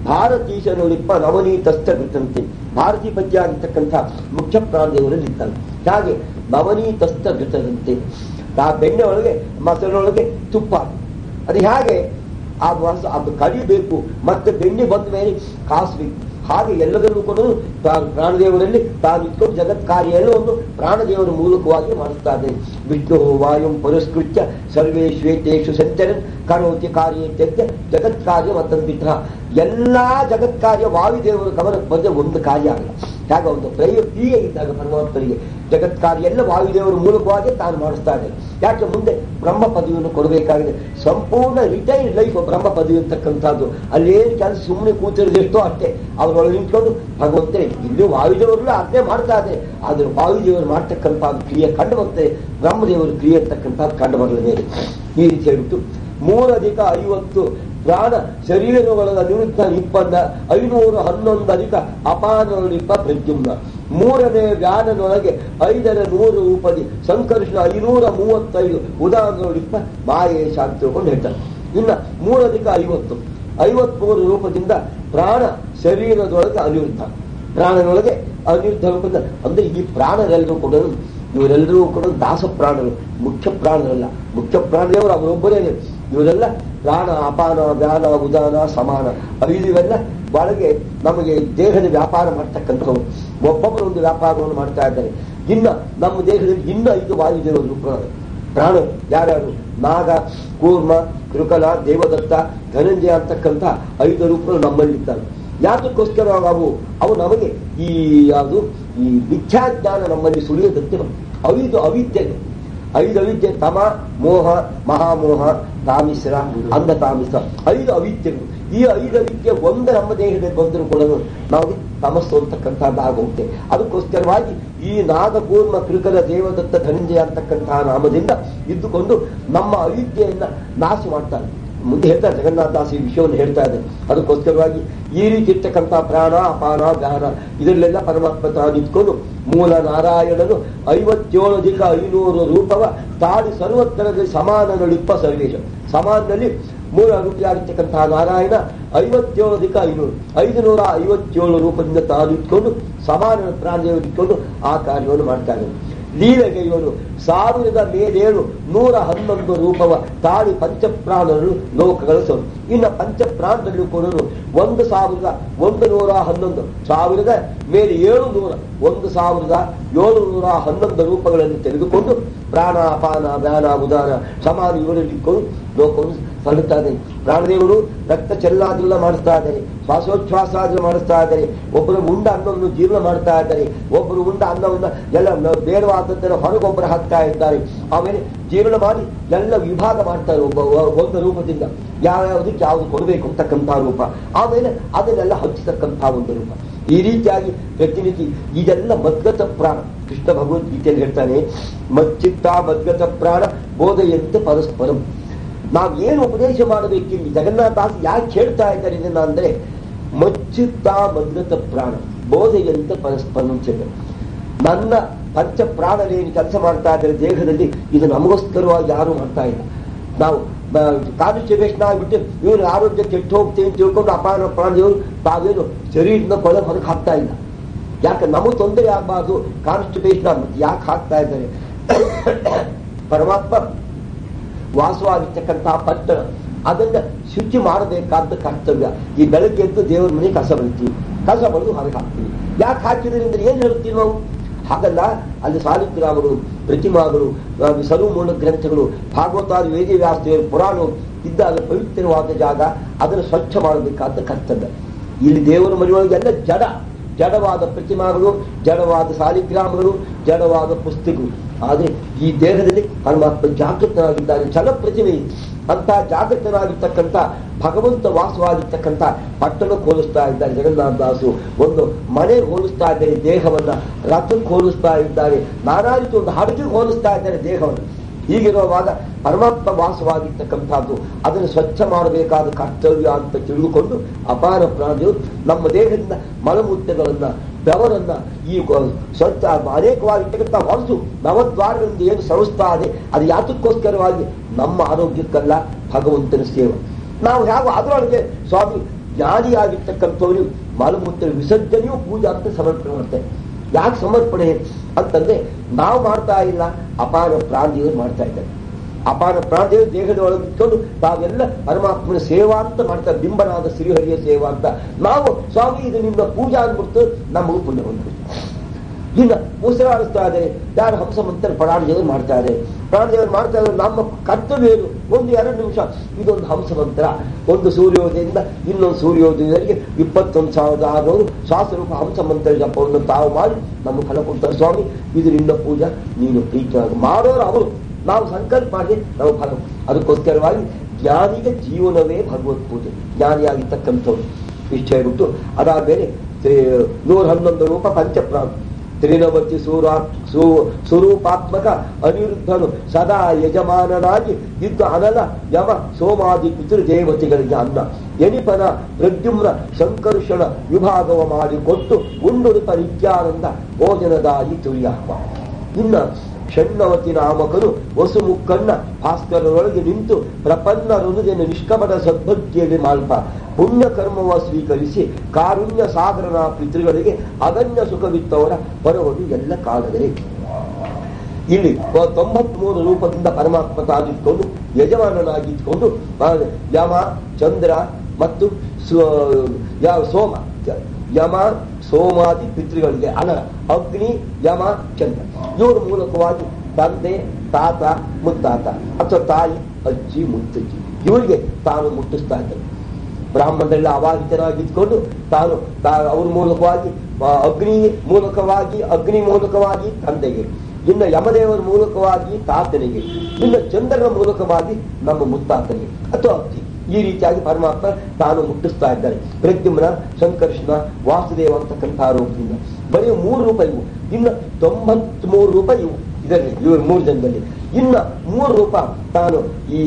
ಭಾರತೀಶನುಳಿಪ್ಪ ನವನೀತಸ್ಥ ಘೃತಂತೆ ಭಾರತೀ ಪದ್ಯ ಆಗಿರ್ತಕ್ಕಂಥ ಮುಖ್ಯ ಪ್ರಾಣದೇವರಲ್ಲಿ ಇದ್ದಾನೆ ಹಾಗೆ ನವನೀತಸ್ಥ ಘೃತದಂತೆ ಆ ಬೆಣ್ಣೆ ಒಳಗೆ ಮೊಸರೊಳಗೆ ತುಪ್ಪ ಅದು ಹೇಗೆ ಆ ವಾಸ ಅದು ಕಡಿಬೇಕು ಮತ್ತೆ ಬೆಣ್ಣೆ ಬಂದ ಮೇಲೆ ಕಾಸಬೇಕು ಹಾಗೆ ಎಲ್ಲದನ್ನು ಕೂಡ ತಾನು ಪ್ರಾಣದೇವರಲ್ಲಿ ತಾನು ಇಟ್ಕೊಂಡು ಜಗತ್ ಕಾರ್ಯ ಎಲ್ಲ ಒಂದು ಪ್ರಾಣದೇವರ ಮೂಲಕವಾಗಿ ಮಾಡ್ತಾ ಇದ್ದೇನೆ ವಿಷ್ಣು ವಾಯು ಪುರಸ್ಕೃತ್ಯ ಸರ್ವೇ ಶ್ವೇತೇಶು ಸಂಚರನ್ ಕರೋತಿ ಕಾರ್ಯ ತ್ಯಜ್ಯ ಜಗತ್ ಕಾರ್ಯ ಮತ್ತೊಂದಿಟ್ಟ ಎಲ್ಲಾ ಜಗತ್ ಕಾರ್ಯ ವಾಯುದೇವರ ಗಮನಕ್ಕೆ ಬಂದ್ರೆ ಒಂದು ಕಾರ್ಯ ಆಗಲ್ಲ ಹಾಗ ಒಂದು ಪ್ರಯೋಗ ಇದ್ದಾಗ ಪರಮಾತ್ಮನಿಗೆ ಜಗತ್ ಕಾರ್ಯ ಎಲ್ಲ ವಾಯುದೇವರ ಮೂಲಕವಾಗಿ ತಾನು ಮಾಡಿಸ್ತಾ ಇದ್ದಾರೆ ಯಾಕೆ ಮುಂದೆ ಬ್ರಹ್ಮ ಪದವಿಯನ್ನು ಕೊಡಬೇಕಾಗಿದೆ ಸಂಪೂರ್ಣ ರಿಟೈರ್ಡ್ ಲೈಫ್ ಬ್ರಹ್ಮ ಪದವಿ ಅಂತಕ್ಕಂಥದ್ದು ಅಲ್ಲೇನು ಕೆಲಸ ಸುಮ್ಮನೆ ಕೂತಿರೋದು ಎಷ್ಟೋ ಅಷ್ಟೇ ಅವರೊಳಗೆ ನಿಂತ್ಕೊಂಡು ಭಗವಂತನೇ ಇಲ್ಲಿ ವಾಯುದೇವರಲ್ಲೂ ಅರ್ಧೆ ಮಾಡ್ತಾ ಇದೆ ಆದ್ರೆ ವಾಯುದೇವರು ಮಾಡ್ತಕ್ಕಂಥ ಕ್ರಿಯೆ ಕಂಡು ಬರ್ತದೆ ಬ್ರಹ್ಮದೇವರು ಕ್ರಿಯೆ ಅಂತಕ್ಕಂಥದ್ದು ಕಂಡು ಬರಲ ಮೇಲೆ ಈ ರೀತಿ ಹೇಳ್ಬಿಟ್ಟು ಮೂರಧಿಕ ಐವತ್ತು ಪ್ರಾಣ ಶರೀರಗಳ ನಿರುದ್ಧ ಇಪ್ಪನ್ನ ಐನೂರು ಹನ್ನೊಂದು ಅಧಿಕ ಅಪಾನಗಳಿಪ್ಪ ಪ್ರದ್ಯುಮ್ನ ಮೂರನೇ ವ್ಯಾನನೊಳಗೆ ಐದರ ನೂರು ರೂಪದಿ ಸಂಕರ್ಷಣ ಐನೂರ ಮೂವತ್ತೈದು ಉದಾಹರಣೆಗಳಿಪ್ಪ ಮಾಯೇಶ ಅಂತ ತಿಳ್ಕೊಂಡು ಹೇಳ್ತಾರೆ ಇನ್ನ ಮೂರಧಿಕ ಐವತ್ತು ಐವತ್ಮೂರು ರೂಪದಿಂದ ಪ್ರಾಣ ಶರೀರದೊಳಗೆ ಅನಿರುದ್ಧ ಪ್ರಾಣನೊಳಗೆ ಅನಿರುದ್ಧ ರೂಪದ ಅಂದ್ರೆ ಈ ಪ್ರಾಣರೆಲ್ಲರೂ ಕೂಡ ಇವರೆಲ್ಲರೂ ಕೂಡ ದಾಸ ಪ್ರಾಣರು ಮುಖ್ಯ ಪ್ರಾಣರಲ್ಲ ಮುಖ್ಯ ಪ್ರಾಣದೇವರು ಅವರೊಬ್ಬರೇ ಇವರೆಲ್ಲ ಪ್ರಾಣ ಅಪಾನ ವ್ಯಾನ ಉದಾನ ಸಮಾನ ಐದು ಇವೆಲ್ಲ ಒಳಗೆ ನಮಗೆ ದೇಹದ ವ್ಯಾಪಾರ ಮಾಡ್ತಕ್ಕಂಥವ್ರು ಒಬ್ಬೊಬ್ಬರು ಒಂದು ವ್ಯಾಪಾರವನ್ನು ಮಾಡ್ತಾ ಇದ್ದಾರೆ ಇನ್ನ ನಮ್ಮ ದೇಹದಲ್ಲಿ ಇನ್ನ ಐದು ವಾಯುದೇವರು ರೂಪಗಳು ಪ್ರಾಣ ಯಾರ್ಯಾರು ನಾಗ ಕೂರ್ಮ ಕೃಕಲ ದೇವದತ್ತ ಧನಂಜಯ ಅಂತಕ್ಕಂಥ ಐದು ರೂಪಗಳು ನಮ್ಮಲ್ಲಿದ್ದಾರೆ ಯಾತಕ್ಕೋಸ್ಕರ ಅವು ಅವು ನಮಗೆ ಈ ಯಾವುದು ಈ ಮಿಥ್ಯಾಜ್ಞಾನ ನಮ್ಮಲ್ಲಿ ಸುಳಿಯದಂತೆ ಐದು ಅವಿದ್ಯೆ ಐದು ಅವಿದ್ಯೆ ತಮ ಮೋಹ ಮಹಾಮೋಹ ತಾಮಿಸ್ರ ಅಂಧ ತಾಮಿಸ ಐದು ಅವಿದ್ಯೆಗಳು ಈ ಐದು ಅವಿದ್ಯೆ ಒಂದು ನಮ್ಮ ದೇಹದಲ್ಲಿ ಬಂದರೂ ಕೂಡ ನಾವು ತಮಸ್ಸು ಅಂತಕ್ಕಂಥದ್ದು ಆಗುತ್ತೆ ಅದಕ್ಕೋಸ್ಕರವಾಗಿ ಈ ನಾಗಕೂರ್ಮ ಕೃಕಲ ದೇವದತ್ತ ಧನಂಜಯ ಅಂತಕ್ಕಂತಹ ನಾಮದಿಂದ ಇದ್ದುಕೊಂಡು ನಮ್ಮ ಅವಿದ್ಯೆಯನ್ನ ನಾಶ ಮಾಡ್ತಾರೆ ಮುಂದೆ ಹೇಳ್ತಾರೆ ಜಗನ್ನಾಥದಾಸ ಈ ವಿಷಯವನ್ನು ಹೇಳ್ತಾ ಇದ್ದಾರೆ ಅದಕ್ಕೋಸ್ಕರವಾಗಿ ಈ ರೀತಿ ಇರ್ತಕ್ಕಂಥ ಪ್ರಾಣ ಅಪಾನ ಜ್ಞಾನ ಇದರಲ್ಲೆಲ್ಲ ಪರಮಾತ್ಮ ತಾನು ಇಟ್ಕೊಂಡು ಮೂಲ ನಾರಾಯಣನು ಐವತ್ತೇಳು ಅಧಿಕ ಐನೂರು ರೂಪವ ತಾಳಿ ಸರ್ವತ್ರದಲ್ಲಿ ಸಮಾನಗಳಿಪ್ಪ ಸರ್ವೇಶ ಸಮಾನದಲ್ಲಿ ಮೂಲ ರೂಪಿಯಾಗಿರ್ತಕ್ಕಂತಹ ನಾರಾಯಣ ಐವತ್ತೇಳು ಅಧಿಕ ಐನೂರು ಐದು ನೂರ ಐವತ್ತೇಳು ರೂಪದಿಂದ ತಾನು ಇಟ್ಕೊಂಡು ಸಮಾನ ಪ್ರಾಣಿಯನ್ನು ಇಟ್ಕೊಂಡು ಆ ಕಾರ್ಯವನ್ನು ಮಾಡ್ತಾ ಇದ್ದಾನೆ ಲೀಲೆಗೆ ಇವನು ಸಾವಿರದ ಮೇಲೇಳು ನೂರ ಹನ್ನೊಂದು ರೂಪವ ತಾಳಿ ಪಂಚಪ್ರಾಣರು ಲೋಕಗಳ ಸರು ಇನ್ನು ಪಂಚಪ್ರಾಣದಲ್ಲೂ ಕೂಡ ಒಂದು ಸಾವಿರದ ಒಂದು ನೂರ ಹನ್ನೊಂದು ಸಾವಿರದ ಮೇಲೆ ಏಳು ನೂರ ಒಂದು ಸಾವಿರದ ಏಳು ನೂರ ಹನ್ನೊಂದು ರೂಪಗಳನ್ನು ತೆಗೆದುಕೊಂಡು ಪ್ರಾಣ ಅಪಾನ ವ್ಯಾನ ಉದಾನ ಸಮಾನ ಇವರಲ್ಲಿಕೊಂಡು ಲೋಕವನ್ನು ಸಲ್ಲುತ್ತಾ ಇದ್ದಾರೆ ಪ್ರಾಣದೇವರು ರಕ್ತ ಚೆಲ್ಲಾದ್ರೆಲ್ಲ ಮಾಡಿಸ್ತಾ ಇದ್ದಾರೆ ಶ್ವಾಸೋಚ್ಛ್ವಾಸ ಆದ್ರೆ ಮಾಡಿಸ್ತಾ ಇದ್ದಾರೆ ಒಬ್ಬರು ಉಂಡ ಅನ್ನವನ್ನು ಜೀರ್ಣ ಮಾಡ್ತಾ ಇದ್ದಾರೆ ಒಬ್ಬರು ಉಂಡ ಅನ್ನವನ್ನ ಎಲ್ಲ ಬೇಡವಾದದ್ದನ್ನು ಹೊರಗೊಬ್ಬರು ಹಾಕ್ತಾ ಇದ್ದಾರೆ ಆಮೇಲೆ ಜೀರ್ಣ ಮಾಡಿ ಎಲ್ಲ ವಿಭಾಗ ಮಾಡ್ತಾರೆ ಒಬ್ಬ ಒಂದು ರೂಪದಿಂದ ಯಾವ್ಯಾವುದಕ್ಕೆ ಯಾವುದು ಕೊಡಬೇಕು ಅಂತಕ್ಕಂಥ ರೂಪ ಆಮೇಲೆ ಅದನ್ನೆಲ್ಲ ಹಂಚತಕ್ಕಂಥ ಒಂದು ರೂಪ ಈ ರೀತಿಯಾಗಿ ಪ್ರತಿನಿಧಿ ಇದೆಲ್ಲ ಮದ್ಗತ ಪ್ರಾಣ ಕೃಷ್ಣ ಭಗವದ್ಗೀತೆಯಲ್ಲಿ ಹೇಳ್ತಾನೆ ಮಚ್ಚಿತ್ತ ಮದ್ಗತ ಪ್ರಾಣ ಬೋಧೆಯಂತೆ ಪರಸ್ಪರಂ ನಾವು ಏನು ಉಪದೇಶ ಮಾಡಬೇಕಿಲ್ಲಿ ಜಗನ್ನಾಥದಾಸ್ ಯಾಕೆ ಹೇಳ್ತಾ ಇದ್ದಾರೆ ಇದನ್ನ ಅಂದ್ರೆ ಮಚ್ಚಿತ್ತ ಮದ್ಗತ ಪ್ರಾಣ ಬೋಧೆಯಂತೆ ಪರಸ್ಪರಂ ಅಂತ ಹೇಳಿದ್ರು. ನನ್ನ ಪಂಚ ಪ್ರಾಣನೇನು ಕೆಲಸ ಮಾಡ್ತಾ ಇದ್ದಾರೆ ದೇಹದಲ್ಲಿ ಇದು ನಮಗೋಸ್ಕರವಾಗಿ ಯಾರು ಮಾಡ್ತಾ ಇಲ್ಲ ನಾವು ಕಾನ್ಸ್ಟಿಬೇಷನ್ ಆಗಿಬಿಟ್ಟು ಇವ್ರ ಆರೋಗ್ಯ ಕೆಟ್ಟು ಹೋಗ್ತೀವಿ ಅಂತ ತಿಳ್ಕೊಂಡು ಅಪಾರ ಪ್ರಾಣಿಗಳು ತಾವೇನು ಶರೀರದಿಂದ ಕೊಳೆ ಹೊರಗೆ ಹಾಕ್ತಾ ಇಲ್ಲ ಯಾಕೆ ನಮಗೆ ತೊಂದರೆ ಆಗಬಾರ್ದು ಕಾನ್ಸ್ಟಿಬೇಷನ್ ಯಾಕೆ ಹಾಕ್ತಾ ಇದ್ದಾರೆ ಪರಮಾತ್ಮ ವಾಸವಾಗಿರ್ತಕ್ಕಂತಹ ಪಟ್ಟಣ ಅದನ್ನ ಶುಚಿ ಮಾಡಬೇಕಾದ ಕರ್ತವ್ಯ ಈ ಬೆಳಗ್ಗೆ ಎದ್ದು ದೇವರ ಮನೆ ಕಸ ಬಳಿತೀವಿ ಕಸ ಬಳಿದು ಹೊರಗೆ ಹಾಕ್ತೀವಿ ಯಾಕೆ ಹಾಕಿದ್ರಿಂದ ಏನ್ ಹೇಳ್ತೀವಿ ನಾವು ಹಾಗಲ್ಲ ಅಲ್ಲಿ ಸಾಲಿಗ್ರಾಮಗಳು ಪ್ರತಿಮಾಗಳು ಸರ್ವಮೂಲ ಗ್ರಂಥಗಳು ಭಾಗವತಾದಿ ವೇದವ್ಯಾಸ ಪುರಾಣ ಇದ್ದಾಗ ಪವಿತ್ರವಾದ ಜಾಗ ಅದನ್ನು ಸ್ವಚ್ಛ ಮಾಡಬೇಕಾದ ಕರ್ತವ್ಯ ಇಲ್ಲಿ ದೇವರ ಮನೆಯೊಳಗೆಲ್ಲ ಜಡ ಜಡವಾದ ಪ್ರತಿಮಾಗಳು ಜಡವಾದ ಸಾಲಿಗ್ರಾಮಗಳು ಜಡವಾದ ಪುಸ್ತಕಗಳು ಆದರೆ ಈ ದೇಹದಲ್ಲಿ ಪರಮಾತ್ಮ ಜಾಗೃತನಾಗಿದ್ದಾನೆ ಚಲ ಪ್ರತಿಮೆ ಅಂತ ಜಾಗೃತನಾಗಿರ್ತಕ್ಕಂಥ ಭಗವಂತ ವಾಸವಾಗಿರ್ತಕ್ಕಂಥ ಪಟ್ಟಣ ಹೋಲಿಸ್ತಾ ಇದ್ದಾರೆ ಜಗನ್ನಾಥದಾಸು ಒಂದು ಮನೆ ಹೋಲಿಸ್ತಾ ಇದ್ದಾರೆ ದೇಹವನ್ನ ರಥಕ್ಕೆ ಹೋಲಿಸ್ತಾ ಇದ್ದಾರೆ ನಾನಾ ರೀತಿ ಒಂದು ಹಡಗಿಗೆ ಹೋಲಿಸ್ತಾ ಇದ್ದಾರೆ ದೇಹವನ್ನು ಹೀಗಿರುವಾಗ ಪರಮಾತ್ಮ ವಾಸವಾಗಿರ್ತಕ್ಕಂಥದ್ದು ಅದನ್ನು ಸ್ವಚ್ಛ ಮಾಡಬೇಕಾದ ಕರ್ತವ್ಯ ಅಂತ ತಿಳಿದುಕೊಂಡು ಅಪಾರ ಪ್ರಾಣಿಯು ನಮ್ಮ ದೇಹದಿಂದ ಮಲಮೂತ್ರಗಳನ್ನ ಬೆವರನ್ನ ಈ ಸ್ವಚ್ಛ ಅನೇಕವಾಗಿರ್ತಕ್ಕಂಥ ಹೊರಸು ನವದ್ವಾರಗಳಿಂದ ಏನು ಸವಿಸ್ತಾ ಇದೆ ಅದು ಯಾತಕ್ಕೋಸ್ಕರವಾಗಿ ನಮ್ಮ ಆರೋಗ್ಯಕ್ಕಲ್ಲ ಭಗವಂತನ ಸೇವೆ ನಾವು ಹೇಗೋ ಅದರೊಳಗೆ ಸ್ವಾಮಿ ಜ್ಞಾನಿಯಾಗಿರ್ತಕ್ಕಂಥವ್ರು ಮಲಮೂತ್ರ ವಿಸರ್ಜನೆಯೂ ಪೂಜಾ ಅಂತ ಸಮರ್ಪಣೆ ಮಾಡ್ತಾರೆ ಯಾಕೆ ಸಮರ್ಪಣೆ ಅಂತಂದ್ರೆ ನಾವು ಮಾಡ್ತಾ ಇಲ್ಲ ಅಪಾರ ಪ್ರಾಂತಿಯವರು ಮಾಡ್ತಾ ಇದ್ದಾರೆ ಅಪಾರ ಪ್ರಾಂತಿಯವರು ದೇಹದ ಒಳಗಿಟ್ಕೊಂಡು ತಾವೆಲ್ಲ ಪರಮಾತ್ಮನ ಸೇವಾ ಅಂತ ಮಾಡ್ತಾರೆ ಬಿಂಬನಾದ ಶ್ರೀಹರಿಯ ಸೇವಾ ಅಂತ ನಾವು ಸ್ವಾಮಿ ಇದು ನಿಮ್ಮ ಪೂಜಾ ಅಂದ್ಬಿಡ್ತು ನಮಗೂ ಪುಣ್ಯ ಬಂದ್ಬಿಡ್ತು ಇನ್ನು ಉಸಿರಾಡಿಸ್ತಾ ಇದ್ದಾರೆ ಯಾರು ಹಂಸ ಮಂತ್ರ ಪ್ರಾಣದೇವರು ಮಾಡ್ತಾ ಇದ್ದಾರೆ ಪ್ರಾಣದೇವರು ಮಾಡ್ತಾ ಇದ್ದಾರೆ ನಮ್ಮ ಕರ್ತವ್ಯ ಏನು ಒಂದು ಎರಡು ನಿಮಿಷ ಇದೊಂದು ಹಂಸ ಮಂತ್ರ ಒಂದು ಸೂರ್ಯೋದಯದಿಂದ ಇನ್ನೊಂದು ಸೂರ್ಯೋದಯದವರೆಗೆ ಇಪ್ಪತ್ತೊಂದು ಸಾವಿರದ ಆರುನೂರು ಶಾಸ್ತ್ರರೂಪ ಹಂಸ ಮಂತ್ರ ಜಪವನ್ನು ತಾವು ಮಾಡಿ ನಮ್ಮ ಫಲ ಕೊಡ್ತಾರೆ ಸ್ವಾಮಿ ಇದು ನಿನ್ನ ಪೂಜಾ ನೀನು ಪ್ರೀತಿಯಾಗಿ ಮಾಡೋರು ಅವರು ನಾವು ಸಂಕಲ್ಪ ಮಾಡಿ ನಾವು ಫಲ ಅದಕ್ಕೋಸ್ಕರವಾಗಿ ಜ್ಞಾನಿಗೆ ಜೀವನವೇ ಭಗವತ್ ಪೂಜೆ ಜ್ಞಾನಿಯಾಗಿರ್ತಕ್ಕಂಥವ್ರು ಇಷ್ಟ ಹೇಳ್ಬಿಟ್ಟು ಅದಾದ್ಮೇಲೆ ನೂರ ಹನ್ನೊಂದು ರೂಪ ಪಂಚಪ್ರಾಣ ತ್ರಿನವತಿ ಸೂರ ಸ್ವರೂಪಾತ್ಮಕ ಅನಿರುದ್ಧನು ಸದಾ ಯಜಮಾನನಾಗಿ ಇದ್ದ ಅನಲ ಯಮ ಸೋಮಾದಿ ಪಿತೃದೇವತೆಗಳಿಗೆ ಅನ್ನ ಎನಿಪನ ಪ್ರದ್ಯುಮ್ನ ಸಂಕರ್ಷಣ ವಿಭಾಗವ ಮಾಡಿಕೊಟ್ಟು ಉಂಡುಡುಪ ನಿತ್ಯಾನಂದ ಭೋಜನದಾಯಿ ತುರ್ಯಾಹ್ವ ಇನ್ನ ಷಣ್ಣವತಿ ನಾಮಕನು ವಸುಮುಕ್ಕಣ್ಣ ಭಾಸ್ಕರರೊಳಗೆ ನಿಂತು ಪ್ರಪನ್ನರೊಂದಿಗೆ ನಿಷ್ಕಪಟ ಸದ್ಭಕ್ತಿಯಲ್ಲಿ ಮಾಲ್ಪ ಪುಣ್ಯ ಕರ್ಮವ ಸ್ವೀಕರಿಸಿ ಕಾರುಣ್ಯ ಸಾಗರನ ಪಿತೃಗಳಿಗೆ ಅಗಣ್ಯ ಸುಖವಿತ್ತವರ ಹೊರಹೊಡಿ ಎಲ್ಲ ಕಾಲದಲ್ಲಿ ಇಲ್ಲಿ ತೊಂಬತ್ಮೂರು ರೂಪದಿಂದ ಪರಮಾತ್ಮ ತಾಗಿದ್ಕೊಂಡು ಯಜಮಾನನಾಗಿದ್ಕೊಂಡು ಯಮ ಚಂದ್ರ ಮತ್ತು ಯಾವ ಸೋಮ ಯಮ ಸೋಮಾದಿ ಪಿತೃಗಳಿಗೆ ಅನರ ಅಗ್ನಿ ಯಮ ಚಂದ್ರ ಇವರ ಮೂಲಕವಾಗಿ ತಂದೆ ತಾತ ಮುತ್ತಾತ ಅಥವಾ ತಾಯಿ ಅಜ್ಜಿ ಮುತ್ತಜ್ಜಿ ಇವರಿಗೆ ತಾನು ಮುಟ್ಟಿಸ್ತಾ ಇದ್ದರು ಬ್ರಾಹ್ಮಣರೆಲ್ಲ ಅವಾಗಿತರಾಗಿದ್ಕೊಂಡು ತಾನು ಅವ್ರ ಮೂಲಕವಾಗಿ ಅಗ್ನಿ ಮೂಲಕವಾಗಿ ಅಗ್ನಿ ಮೂಲಕವಾಗಿ ತಂದೆಗೆ ಇನ್ನು ಯಮದೇವರ ಮೂಲಕವಾಗಿ ತಾತನಿಗೆ ಇನ್ನು ಚಂದ್ರನ ಮೂಲಕವಾಗಿ ನಮ್ಮ ಮುತ್ತಾತನಿಗೆ ಅಥವಾ ಅಜ್ಜಿ ಈ ರೀತಿಯಾಗಿ ಪರಮಾತ್ಮ ತಾನು ಮುಟ್ಟಿಸ್ತಾ ಇದ್ದಾರೆ ಪ್ರದ್ಯುಮ್ನ ಸಂಕರ್ಷಣ ವಾಸುದೇವ ಅಂತಕ್ಕಂಥ ರೂಪದಿಂದ ಬರೀ ಮೂರು ರೂಪ ಇವು ಇನ್ನು ತೊಂಬತ್ಮೂರು ರೂಪ ಇವು ಇದರಲ್ಲಿ ಇವರು ಮೂರು ಜನದಲ್ಲಿ ಇನ್ನ ಮೂರು ರೂಪ ತಾನು ಈ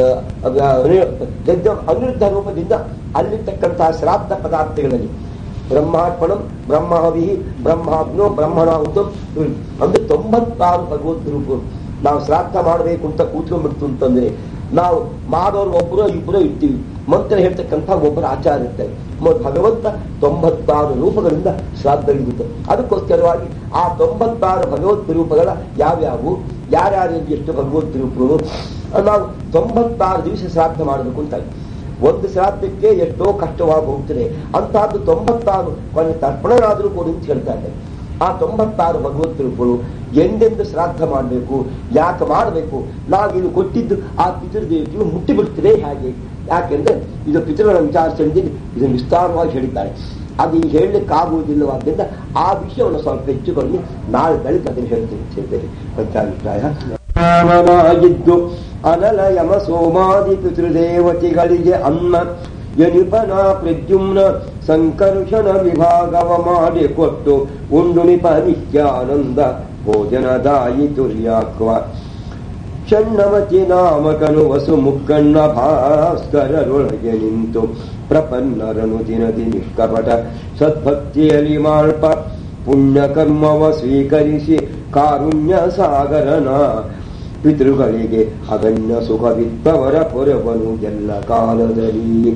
ಅನಿರುದ್ಧ ರೂಪದಿಂದ ಅಲ್ಲಿರ್ತಕ್ಕಂತಹ ಶ್ರಾದ್ದ ಪದಾರ್ಥಗಳಲ್ಲಿ ಬ್ರಹ್ಮಾರ್ಪಣಂ ಬ್ರಹ್ಮಹವಿ ಬ್ರಹ್ಮಾಗ್ನೋ ಬ್ರಹ್ಮಣಾಹುತಂ ಅಂದ್ರೆ ತೊಂಬತ್ತಾರು ಭಗವದ್ ರೂಪಗಳು ನಾವು ಶ್ರಾದ್ದ ಮಾಡಬೇಕು ಅಂತ ಕೂತ್ಕೊಂಡ್ಬಿಡ್ತು ಅಂತಂದ್ರೆ ನಾವು ಮಾಡೋರು ಒಬ್ಬರು ಇಬ್ಬರು ಇರ್ತೀವಿ ಮಂತ್ರ ಹೇಳ್ತಕ್ಕಂಥ ಒಬ್ಬರು ಆಚಾರ ಇರ್ತಾರೆ ಭಗವಂತ ತೊಂಬತ್ತಾರು ರೂಪಗಳಿಂದ ಶ್ರಾದ್ದವಿರುತ್ತೆ ಅದಕ್ಕೋಸ್ಕರವಾಗಿ ಆ ತೊಂಬತ್ತಾರು ಭಗವತ್ ರೂಪಗಳ ಯಾವ್ಯಾವು ಯಾರ್ಯಾರಿಗೆ ಎಷ್ಟು ಭಗವತ್ ರೂಪಗಳು ನಾವು ತೊಂಬತ್ತಾರು ದಿವಸ ಶ್ರಾದ್ದ ಮಾಡಬೇಕು ಅಂತ ಒಂದು ಶ್ರಾದ್ದಕ್ಕೆ ಎಷ್ಟೋ ಕಷ್ಟವಾಗಿ ಹೋಗ್ತದೆ ಅಂತಹದ್ದು ತೊಂಬತ್ತಾರು ಕೊನೆ ತರ್ಪಣರಾದರೂ ಕೊಡು ಅಂತ ಹೇಳ್ತಾ ಇದ್ದಾರೆ ಆ ತೊಂಬತ್ತಾರು ಭಗವತ್ ರೂಪಗಳು ಎಂದೆಂದು ಶ್ರಾದ್ದ ಮಾಡಬೇಕು ಯಾಕೆ ಮಾಡಬೇಕು ನಾವು ಇದು ಕೊಟ್ಟಿದ್ದು ಆ ಪಿತೃದೇವತೆಗಳು ಮುಟ್ಟಿ ಬಿಡ್ತದೆ ಹಾಗೆ ಯಾಕೆಂದ್ರೆ ಇದು ಪಿತೃಗಳ ವಿಚಾರಿಸಿದ ಇದನ್ನು ವಿಸ್ತಾರವಾಗಿ ಹೇಳಿದ್ದಾರೆ ಅದು ಈಗ ಹೇಳಲಿಕ್ಕೆ ಆಗುವುದಿಲ್ಲವಾದ್ದರಿಂದ ಆ ವಿಷಯವನ್ನು ಸ್ವಲ್ಪ ಹೆಚ್ಚು ಕಡಿಮೆ ನಾಳೆ ಬೆಳಗ್ಗೆ ಅದನ್ನು ಹೇಳ್ತೀನಿ ಹೇಳ್ತೇನೆ ಪಂಚಾಭಿಪ್ರಾಯ ರಾಮನಾಗಿದ್ದು ಅನಲ ಯಮ ಸೋಮಾದಿ ಪಿತೃದೇವತೆಗಳಿಗೆ ಅನ್ನ ಯನಿಪನ ಪ್ರದ್ಯುಮ್ನ ಸಂಕರ್ಷಣ ವಿಭಾಗವ ಮಾಡಿಕೊಟ್ಟು ಉಂಡುಣಿಪ ನಿತ್ಯಾನಂದ ಭೋಜನದಾಯಿ ತುರ್ಯಾಕ್ವ ಷಣ್ಣವತಿ ನಾಮಕನು ವಸು ಮುಕ್ಕಣ್ಣ ಭಾಸ್ಕರರೊಳಗೆ ನಿಂತು ಪ್ರಪನ್ನರನು ದಿನದಿ ನಿಷ್ಕಪಟ ಸದ್ಭಕ್ತಿಯಲ್ಲಿ ಮಾಳ್ಪ ಪುಣ್ಯ ಕರ್ಮವ ಸ್ವೀಕರಿಸಿ ಕಾರುಣ್ಯ ಸಾಗರನ ಪಿತೃಗಳಿಗೆ ಅಗಣ್ಯ ಸುಖವಿತ್ತವರ ಪೊರವನು ಎಲ್ಲ ಕಾಲದಲ್ಲಿ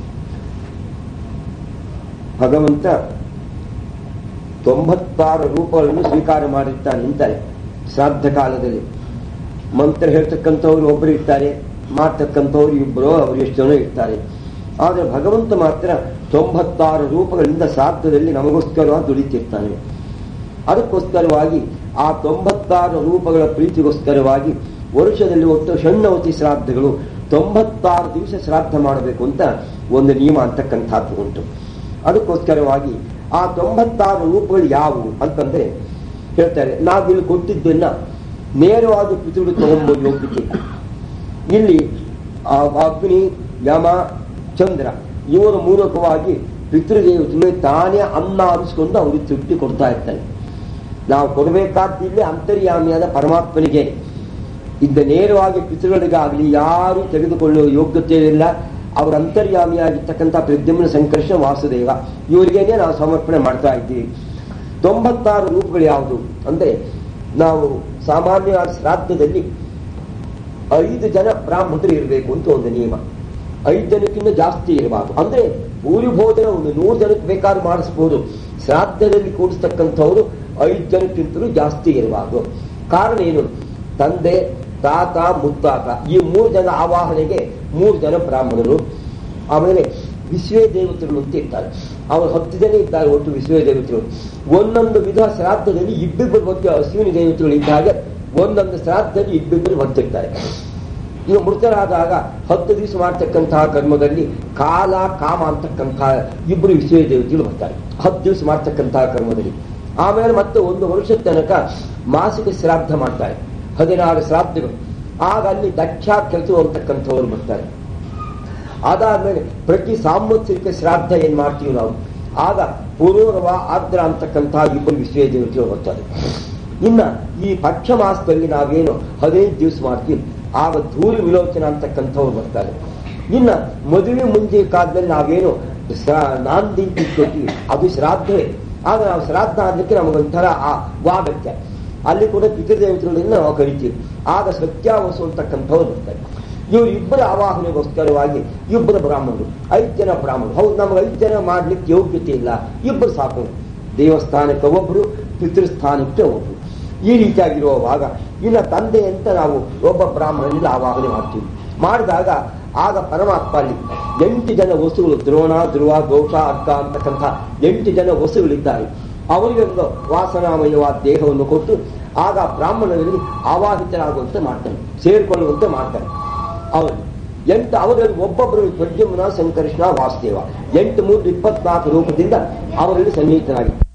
ಭಗವಂತ ತೊಂಬತ್ತಾರು ರೂಪಗಳನ್ನು ಸ್ವೀಕಾರ ಮಾಡಿರ್ತಾನೆ ನಿಂತಾರೆ ಶ್ರಾದ್ದ ಕಾಲದಲ್ಲಿ ಮಂತ್ರ ಹೇಳ್ತಕ್ಕಂಥವ್ರು ಒಬ್ಬರು ಇರ್ತಾರೆ ಮಾಡ್ತಕ್ಕಂಥವ್ರು ಇಬ್ಬರು ಅವರು ಎಷ್ಟು ಜನ ಇರ್ತಾರೆ ಆದರೆ ಭಗವಂತ ಮಾತ್ರ ತೊಂಬತ್ತಾರು ರೂಪಗಳಿಂದ ಶ್ರಾದ್ದದಲ್ಲಿ ನಮಗೋಸ್ಕರ ದುಡಿತಿರ್ತಾನೆ ಅದಕ್ಕೋಸ್ಕರವಾಗಿ ಆ ತೊಂಬತ್ತಾರು ರೂಪಗಳ ಪ್ರೀತಿಗೋಸ್ಕರವಾಗಿ ವರ್ಷದಲ್ಲಿ ಒಟ್ಟು ಷಣ್ಣವತಿ ಶ್ರಾದ್ದಗಳು ತೊಂಬತ್ತಾರು ದಿವಸ ಶ್ರಾದ್ದ ಮಾಡಬೇಕು ಅಂತ ಒಂದು ನಿಯಮ ಅಂತಕ್ಕಂಥದ್ದು ಉಂಟು ಅದಕ್ಕೋಸ್ಕರವಾಗಿ ಆ ತೊಂಬತ್ತಾರು ರೂಪಗಳು ಯಾವುವು ಅಂತಂದ್ರೆ ಹೇಳ್ತಾರೆ ನಾವಿಲ್ಲಿ ಕೊಟ್ಟಿದ್ದನ್ನ ನೇರವಾಗಿ ಪಿತೃಡು ತಗೊಂಬೋದು ಯೋಗ್ಯತೆ ಇಲ್ಲಿ ಆ ಅಗ್ನಿ ಯಮ ಚಂದ್ರ ಇವರ ಮೂಲಕವಾಗಿ ಪಿತೃದೇವತೆ ತಾನೇ ಅನ್ನ ಆರಿಸಿಕೊಂಡು ಅವ್ರಿಗೆ ತೃಪ್ತಿ ಕೊಡ್ತಾ ಇರ್ತಾನೆ ನಾವು ಕೊಡಬೇಕಾದ್ದಿಲ್ಲಿ ಅಂತರ್ಯಾಮಿಯಾದ ಪರಮಾತ್ಮನಿಗೆ ಇದ್ದ ನೇರವಾಗಿ ಪಿತೃಗಳಿಗಾಗಲಿ ಯಾರು ತೆಗೆದುಕೊಳ್ಳುವ ಯೋಗ್ಯತೆ ಇಲ್ಲ ಅವರ ಅಂತರ್ಯಾಮಿಯಾಗಿರ್ತಕ್ಕಂಥ ಪ್ರದ್ಯುಮ್ನ ಸಂಕರ್ಷ ವಾಸುದೇವ ಇವರಿಗೇನೆ ನಾವು ಸಮರ್ಪಣೆ ಮಾಡ್ತಾ ಇದ್ದೀವಿ ತೊಂಬತ್ತಾರು ರೂಪಗಳು ಯಾವುದು ಅಂದ್ರೆ ನಾವು ಸಾಮಾನ್ಯವಾದ ಶ್ರಾದ್ದದಲ್ಲಿ ಐದು ಜನ ಬ್ರಾಹ್ಮಣರು ಇರಬೇಕು ಅಂತ ಒಂದು ನಿಯಮ ಐದು ಜನಕ್ಕಿಂತ ಜಾಸ್ತಿ ಇರಬಾರ್ದು ಅಂದ್ರೆ ಭೂರಿ ಭೋಜನ ಒಂದು ನೂರು ಜನಕ್ಕೆ ಬೇಕಾದ್ರೂ ಮಾಡಿಸ್ಬೋದು ಶ್ರಾದ್ದದಲ್ಲಿ ಕೂಡಿಸ್ತಕ್ಕಂಥವ್ರು ಐದು ಜನಕ್ಕಿಂತಲೂ ಜಾಸ್ತಿ ಇರಬಾರ್ದು ಕಾರಣ ಏನು ತಂದೆ ತಾತ ಮುತ್ತಾತ ಈ ಮೂರು ಜನ ಆವಾಹನೆಗೆ ಮೂರು ಜನ ಬ್ರಾಹ್ಮಣರು ಆಮೇಲೆ ವಿಶ್ವೇ ದೇವತೆಗಳು ಅಂತ ಇರ್ತಾರೆ ಅವರು ಹತ್ತು ಜನ ಇದ್ದಾರೆ ಒಟ್ಟು ವಿಶ್ವೇ ದೇವತೆಗಳು ಒಂದೊಂದು ವಿಧ ಶ್ರಾದ್ದದಲ್ಲಿ ಇಬ್ಬಿಬ್ಬರು ಮತ್ತೆ ಅಶ್ವಿನಿ ದೇವತೆಗಳು ಇದ್ದಾಗ ಒಂದೊಂದು ಶ್ರಾದ್ದದಲ್ಲಿ ಇಬ್ಬಿಬ್ಬರು ಬರ್ತಿರ್ತಾರೆ ಈಗ ಮೃತರಾದಾಗ ಹತ್ತು ದಿವಸ ಮಾಡ್ತಕ್ಕಂತಹ ಕರ್ಮದಲ್ಲಿ ಕಾಲ ಕಾಮ ಅಂತಕ್ಕಂತಹ ಇಬ್ಬರು ವಿಶ್ವೇ ದೇವತೆಗಳು ಬರ್ತಾರೆ ಹತ್ತು ದಿವಸ ಮಾಡ್ತಕ್ಕಂತಹ ಕರ್ಮದಲ್ಲಿ ಆಮೇಲೆ ಮತ್ತೆ ಒಂದು ವರ್ಷದ ತನಕ ಮಾಸಿಕ ಶ್ರಾದ್ದ ಮಾಡ್ತಾರೆ ಹದಿನಾರು ಶ್ರಾದ್ದಗಳು ಆಗ ಅಲ್ಲಿ ದಕ್ಷ ಕೆಲಸ ಅಂತಕ್ಕಂಥವ್ರು ಬರ್ತಾರೆ ಅದಾದ್ಮೇಲೆ ಪ್ರತಿ ಸಾಂವತ್ಸರಿಕ ಶ್ರಾದ್ದ ಏನ್ ಮಾಡ್ತೀವಿ ನಾವು ಆಗ ಪೂರ್ವರವ ಆರ್ದ್ರ ಅಂತಕ್ಕಂತಹ ಇಬ್ಬರು ವಿಶ್ವೇ ದೇವತೆಗಳು ಬರ್ತಾರೆ ಇನ್ನ ಈ ಪಕ್ಷ ಮಾಸದಲ್ಲಿ ನಾವೇನು ಹದಿನೈದು ದಿವಸ ಮಾಡ್ತೀವಿ ಆಗ ಧೂಳಿ ವಿಲೋಚನ ಅಂತಕ್ಕಂಥವ್ರು ಬರ್ತಾರೆ ಇನ್ನ ಮದುವೆ ಮುಂಜೆ ಕಾಲದಲ್ಲಿ ನಾವೇನು ನಾಂದಿ ಕೊಡ್ತೀವಿ ಅದು ಶ್ರಾದ್ದವೇ ಆಗ ನಾವು ಶ್ರಾದ್ದ ಆದಕ್ಕೆ ನಮಗೊಂಥರ ಆ ವಾಗತ್ಯ ಅಲ್ಲಿ ಕೂಡ ಪಿತೃದೇವತೆಗಳಿಂದ ನಾವು ಕರಿತೀವಿ ಆಗ ಸತ್ಯಾವಸು ಅಂತಕ್ಕಂಥವ್ರು ಬರ್ತಾರೆ ಇವರು ಇಬ್ಬರ ಆವಾಹನೆಗೋಸ್ಕರವಾಗಿ ಇಬ್ಬರು ಬ್ರಾಹ್ಮಣರು ಐದು ಜನ ಬ್ರಾಹ್ಮಣರು ಹೌದು ನಮ್ಗೆ ಐದು ಜನ ಮಾಡ್ಲಿಕ್ಕೆ ಯೋಗ್ಯತೆ ಇಲ್ಲ ಇಬ್ಬರು ಸಾಕು ದೇವಸ್ಥಾನಕ್ಕೆ ಒಬ್ಬರು ಪಿತೃಸ್ಥಾನಕ್ಕೆ ಒಬ್ಬರು ಈ ರೀತಿಯಾಗಿರುವಾಗ ಇನ್ನು ತಂದೆ ಅಂತ ನಾವು ಒಬ್ಬ ಬ್ರಾಹ್ಮಣನಿಂದ ಆವಾಹನೆ ಮಾಡ್ತೀವಿ ಮಾಡಿದಾಗ ಆಗ ಪರಮಾತ್ಮ ಅಲ್ಲಿ ಎಂಟು ಜನ ವಸುಗಳು ದ್ರೋಣ ಧ್ರುವ ದೋಷ ಅರ್ಕ ಅಂತಕ್ಕಂಥ ಎಂಟು ಜನ ವಸುಗಳಿದ್ದಾರೆ ಅವರಿಗೆ ಒಂದು ವಾಸನಾಮಯವಾದ ದೇಹವನ್ನು ಕೊಟ್ಟು ಆಗ ಬ್ರಾಹ್ಮಣರಲ್ಲಿ ಆವಾಹಿತರಾಗುವಂತೆ ಮಾಡ್ತಾನೆ ಸೇರ್ಕೊಳ್ಳುವಂತೆ ಮಾಡ್ತಾನೆ ಅವರು ಎಂಟು ಅವರಲ್ಲಿ ಒಬ್ಬೊಬ್ಬರು ಪ್ರದ್ಯುಮ್ನ ಸಂಕರ್ಷಣ ವಾಸುದೇವ ಎಂಟು ಮೂರು ಇಪ್ಪತ್ನಾಲ್ಕು ರೂಪದಿಂದ ಅವರಲ್ಲಿ ಸನ್ನಿಹಿತರಾಗಿದ್ದಾರೆ